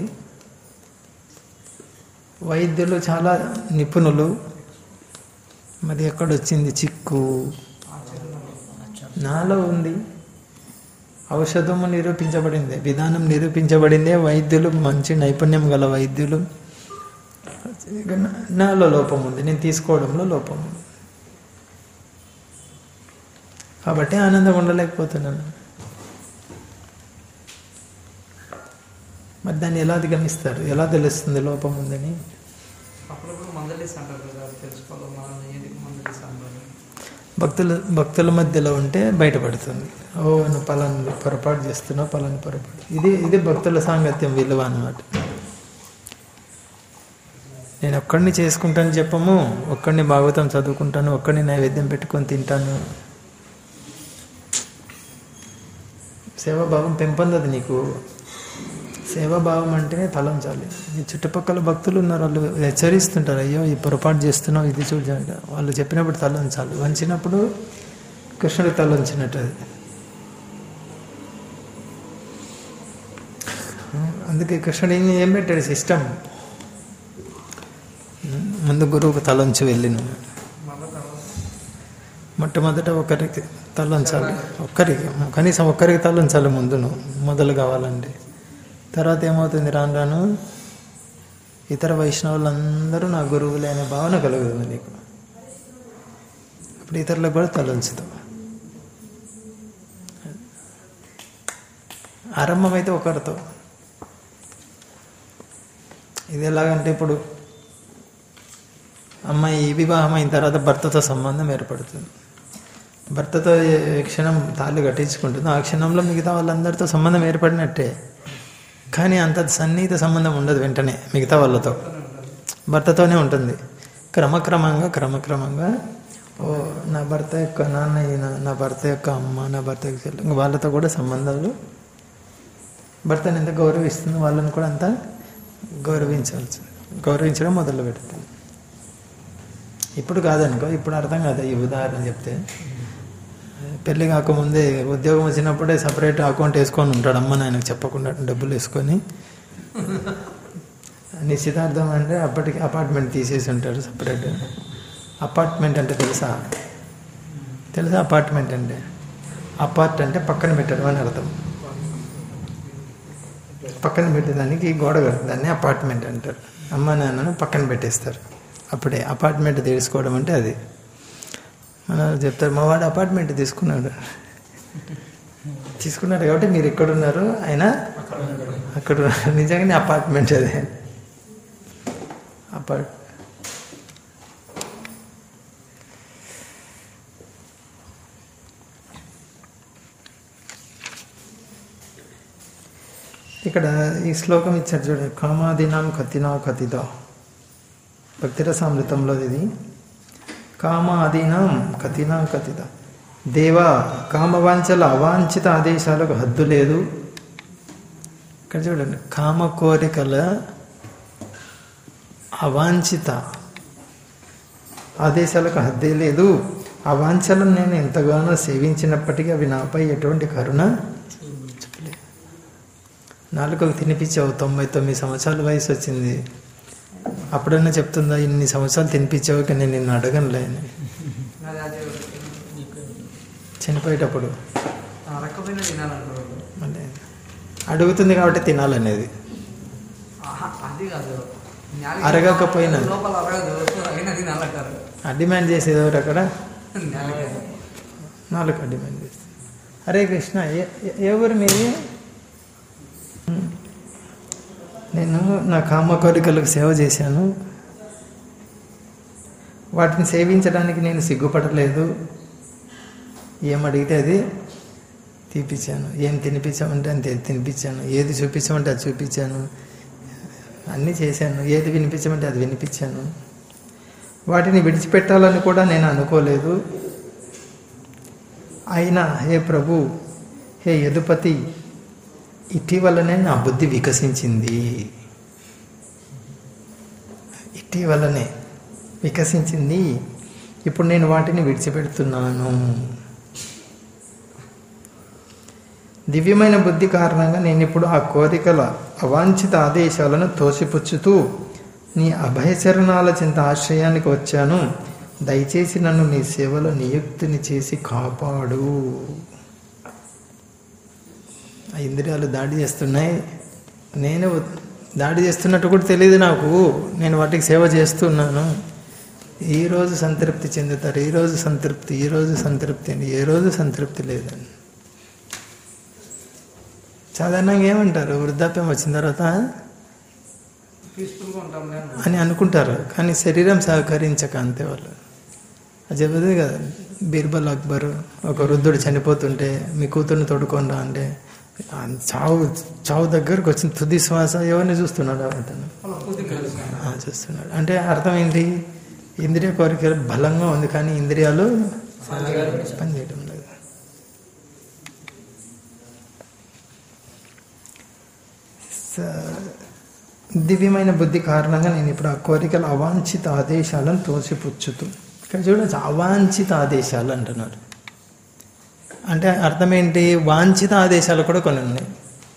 వైద్యులు చాలా నిపుణులు మరి ఎక్కడొచ్చింది చిక్కు నాలో ఉంది ఔషధము నిరూపించబడింది విధానం నిరూపించబడిందే వైద్యులు మంచి నైపుణ్యం గల వైద్యులు ఇక నా- నాలో లోపం ఉంది నేను తీసుకోవడంలో లోపం ఉంది కాబట్టి ఆనందంగా ఉండలేకపోతున్నాను మరి దాన్ని ఎలా అధిగమిస్తారు ఎలా తెలుస్తుంది లోపం ఉందని అప్పుడప్పుడు మందలేసి అంటారు కదా అది తెలుసుకోవాలి మనం ఎందుకు మందలేసి అంటారు భక్తుల భక్తుల మధ్యలో ఉంటే బయటపడుతుంది ఓ నువ్వు పలాను పొరపాటు చేస్తున్నావు పలాను పొరపాటు ఇది ఇది భక్తుల సాంగత్యం విలువ అన్నమాట నేను ఒక్కడిని చేసుకుంటాను చెప్పము ఒక్కడిని భాగవతం చదువుకుంటాను ఒక్కడిని నైవేద్యం పెట్టుకొని తింటాను సేవాభావం పెంపొందదు నీకు సేవాభావం అంటేనే తలంచాలి ఈ చుట్టుపక్కల భక్తులు ఉన్నారు వాళ్ళు హెచ్చరిస్తుంటారు అయ్యో ఈ పొరపాటు చేస్తున్నావు ఇది చూడ వాళ్ళు చెప్పినప్పుడు తలంచాలి వంచినప్పుడు కృష్ణుడు తలంచినట్టు అది అందుకే కృష్ణుడు ఏం ఏం పెట్టాడు సిస్టమ్ ముందు గురువుకు తలంచి వెళ్ళిన మొట్టమొదట ఒకరికి తలంచాలి ఒక్కరికి కనీసం ఒక్కరికి తలంచాలి ముందును మొదలు కావాలండి తర్వాత ఏమవుతుంది రాను రాను ఇతర వైష్ణవులందరూ నా గురువులే అనే భావన కలుగుతుంది నీకు అప్పుడు ఇతరులకు కూడా తలంచుతావు ఆరంభం అయితే ఒకరితో ఇది ఎలాగంటే ఇప్పుడు అమ్మాయి వివాహం అయిన తర్వాత భర్తతో సంబంధం ఏర్పడుతుంది భర్తతో ఏ క్షణం తాళి కట్టించుకుంటుందో ఆ క్షణంలో మిగతా వాళ్ళందరితో సంబంధం ఏర్పడినట్టే కానీ అంత సన్నిహిత సంబంధం ఉండదు వెంటనే మిగతా వాళ్ళతో భర్తతోనే ఉంటుంది క్రమక్రమంగా క్రమక్రమంగా ఓ నా భర్త యొక్క నాన్న ఈయన నా భర్త యొక్క అమ్మ నా భర్త యొక్క చెల్లి ఇంకా వాళ్ళతో కూడా సంబంధాలు భర్తను ఎంత గౌరవిస్తుందో వాళ్ళని కూడా అంత గౌరవించాల్సి గౌరవించడం మొదలు పెడుతుంది ఇప్పుడు కాదనుకో ఇప్పుడు అర్థం కాదు ఈ ఉదాహరణ చెప్తే పెళ్ళి కాకముందే ఉద్యోగం వచ్చినప్పుడే సపరేట్ అకౌంట్ వేసుకొని ఉంటాడు అమ్మ నాయనకు చెప్పకుండా డబ్బులు వేసుకొని నిశ్చితార్థం అంటే అప్పటికి అపార్ట్మెంట్ తీసేసి ఉంటాడు సపరేట్ అపార్ట్మెంట్ అంటే తెలుసా తెలుసా అపార్ట్మెంట్ అంటే అపార్ట్ అంటే పక్కన పెట్టడం అని అర్థం పక్కన పెట్టేదానికి గోడ కడతారు దాన్ని అపార్ట్మెంట్ అంటారు అమ్మ నాన్నను పక్కన పెట్టేస్తారు అప్పుడే అపార్ట్మెంట్ తీసుకోవడం అంటే అది మన చెప్తారు మా వాడు అపార్ట్మెంట్ తీసుకున్నాడు తీసుకున్నాడు కాబట్టి మీరు ఎక్కడ ఉన్నారు ఆయన అక్కడ ఉన్నారు. నిజంగానే అపార్ట్మెంట్ అది అపార్ట్ ఇక్కడ ఈ శ్లోకం ఇచ్చారు చూడండి కామాదినాం కతినా కతిత భక్తిరసామృతంలో ఇది కామాదీనాం కతినా కతిత దేవా కామవాంఛల అవాంఛిత ఆదేశాలకు హద్దు లేదు ఇక్కడ చూడండి కామ కోరికల అవాంఛిత ఆదేశాలకు హద్దే లేదు అవాంఛలను నేను ఎంతగానో సేవించినప్పటికీ అవి నాపై ఎటువంటి కరుణ చూపలేదు నాలుకకు తినిపించావు తొంభై తొమ్మిది సంవత్సరాల వయసు వచ్చింది అప్పుడన్నా చెప్తుందా ఇన్ని సంవత్సరాలు తినిపించావు కానీ నేను నిన్ను అడగనులే అని అది అది చనిపోయేటప్పుడు అరకపోయినా తినాలనుకోరు మళ్ళీ అడుగుతుంది కాబట్టి తినాలనేది ఆహా, అది కాదు నాలుగు అరగకపోయినా. లోపల అరగదు అయినా తినాలంటారు ఆ డిమాండ్ చేసేది ఎవరు అక్కడ నాలుగు. నాలుగు డిమాండ్ చేస్తుంది హరే కృష్ణ ఏ- ఏ- ఏ ఊరు మీది నేను నా కామ కోరికలకు సేవ చేశాను వాటిని సేవించడానికి నేను సిగ్గుపడలేదు ఏం అడిగితే అది తీపిచ్చాను ఏం తినిపించామంటే అంతే తినిపించాను ఏది చూపించామంటే అది చూపించాను అన్నీ చేశాను ఏది వినిపించమంటే అది వినిపించాను వాటిని విడిచిపెట్టాలని కూడా నేను అనుకోలేదు అయినా హే ప్రభు హే యదుపతి ఇటీవలనే నా బుద్ధి వికసించింది ఇటీవలనే వికసించింది ఇప్పుడు నేను వాటిని విడిచిపెడుతున్నాను దివ్యమైన బుద్ధి కారణంగా నేను ఇప్పుడు ఆ కోరికల అవాంఛిత ఆదేశాలను తోసిపుచ్చుతూ నీ అభయచరణాల చింత ఆశ్రయానికి వచ్చాను దయచేసి నన్ను నీ సేవలో నియుక్తిని చేసి కాపాడు ఆ ఇంద్రియాలు దాడి చేస్తున్నాయి నేను దాడి చేస్తున్నట్టు కూడా తెలియదు నాకు నేను వాటికి సేవ చేస్తున్నాను ఈ రోజు సంతృప్తి చెందుతారు ఈ రోజు సంతృప్తి ఈ రోజు సంతృప్తి అని ఏ రోజు సంతృప్తి లేదని సాధారణంగా ఏమంటారు వృద్ధాప్యం వచ్చిన తర్వాత పీస్ఫుల్గా ఉంటాం నేను అని అనుకుంటారు కానీ శరీరం సహకరించక అంతే వాళ్ళు అది చెబుతుంది కదా బీర్బల్ అక్బర్ ఒక వృద్ధుడు చనిపోతుంటే మీ కూతుర్ని తోడుకోండా అంటే ఆ చావు చావు దగ్గరకు వచ్చిన తుది శ్వాస ఎవరిని చూస్తున్నాడు అతను ఆ, చూస్తున్నాడు అంటే అర్థం ఏంటి ఇంద్రియ కోరిక బలంగా ఉంది కానీ ఇంద్రియాలు పనిచేయడం లేదు స- దివ్యమైన బుద్ధి కారణంగా నేను ఇప్పుడు ఆ కోరికల అవాంఛిత ఆదేశాలను తోసిపుచ్చుతూ ఇక్కడ చూడొచ్చు అవాంఛిత ఆదేశాలు అంటున్నారు అంటే అర్థం ఏంటి వాంఛిత ఆదేశాలు కూడా కొన్ని ఉన్నాయి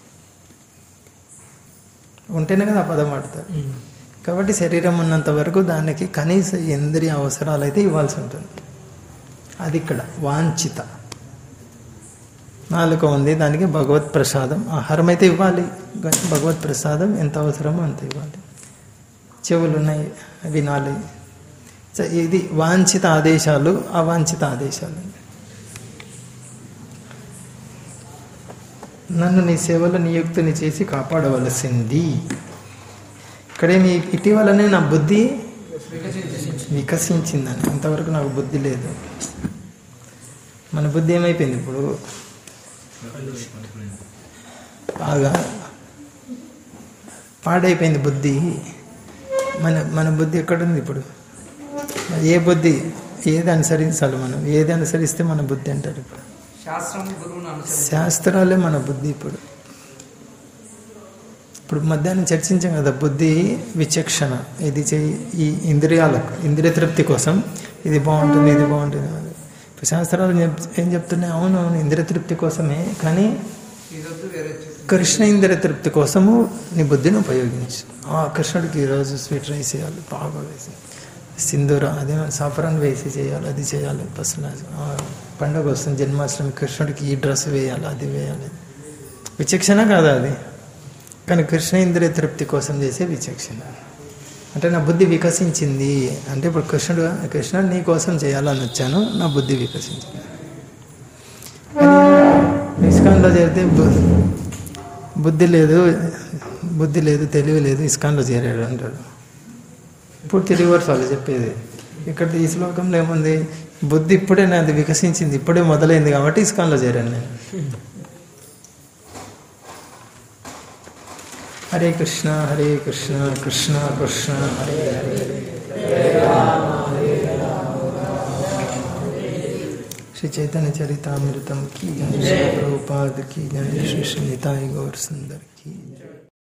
ఉంటేనే కదా ఆ పదం వాడతారు కాబట్టి శరీరం ఉన్నంత వరకు దానికి కనీస ఇంద్రియ అవసరాలు అయితే ఇవ్వాల్సి ఉంటుంది అది ఇక్కడ వాంఛిత నాలుక ఉంది దానికి భగవత్ ప్రసాదం ఆహారం అయితే ఇవ్వాలి కానీ భగవత్ ప్రసాదం ఎంత అవసరమో అంత ఇవ్వాలి చెవులు ఉన్నాయి వినాలి సో ఇది వాంఛిత ఆదేశాలు అవాంఛిత ఆదేశాలు నన్ను నీ సేవలో నియుక్తిని చేసి కాపాడవలసింది ఇక్కడే నీ ఇటీవలనే నా బుద్ధి వికసించిందని అంతవరకు నాకు బుద్ధి లేదు మన బుద్ధి ఏమైపోయింది ఇప్పుడు బాగా పాడైపోయింది బుద్ధి మన మన బుద్ధి ఎక్కడుంది ఇప్పుడు ఏ బుద్ధి ఏది అనుసరించాలి మనం ఏది అనుసరిస్తే మన బుద్ధి అంటారు ఇప్పుడు శాస్త్రం గురువును అనుసరించి శాస్త్రాలే మన బుద్ధి ఇప్పుడు ఇప్పుడు మధ్యాహ్నం చర్చించాం కదా బుద్ధి విచక్షణ ఇది చెయ్యి ఈ ఇంద్రియాలకు ఇంద్రియ తృప్తి కోసం ఇది బాగుంటుంది ఇది బాగుంటుంది అని. ఇప్పుడు శాస్త్రాలు చెప్- ఏం చెప్తున్నాయి అవును అవును ఇంద్రియ తృప్తి కోసమే కానీ ఇదొద్దు వేరే చెప్పు. కృష్ణ ఇంద్రియ తృప్తి కోసము నీ బుద్ధిని ఉపయోగించు ఆ కృష్ణుడికి ఈరోజు స్వీట్ రైస్ చేయాలి బాగా వేసి సింధూర అదే సాఫరాన్ వేసి చేయాలి అది చేయాలి పసల పండగ వస్తుంది జన్మాష్టమి కృష్ణుడికి ఈ డ్రెస్ వేయాలి అది వేయాలి విచక్షణ కాదా అది కానీ కృష్ణ ఇంద్రియ తృప్తి కోసం చేసే విచక్షణ అంటే నా బుద్ధి వికసించింది అంటే ఇప్పుడు కృష్ణుడు కృష్ణుడు నీ కోసం చేయాలని వచ్చాను నా బుద్ధి వికసించింది ఇస్కాన్లో చేరితే బు- బుద్ధి లేదు బుద్ధి లేదు తెలివి లేదు ఇస్కాన్లో చేరాడు అంటాడు పూర్తి రివర్స్ వాళ్ళు చెప్పేది ఇక్కడ ఈ శ్లోకంలో ఏముంది బుద్ధి ఇప్పుడే నాది వికసించింది ఇప్పుడే మొదలైంది కాబట్టి ఇస్కాన్లో చేరాను నేను హరే కృష్ణ హరే కృష్ణ కృష్ణ కృష్ణ హరే హరే श्री चैतन्य चरितामृतम की जय श्री प्रभुपाद की जय श्री श्री निताई गौर सुंदर की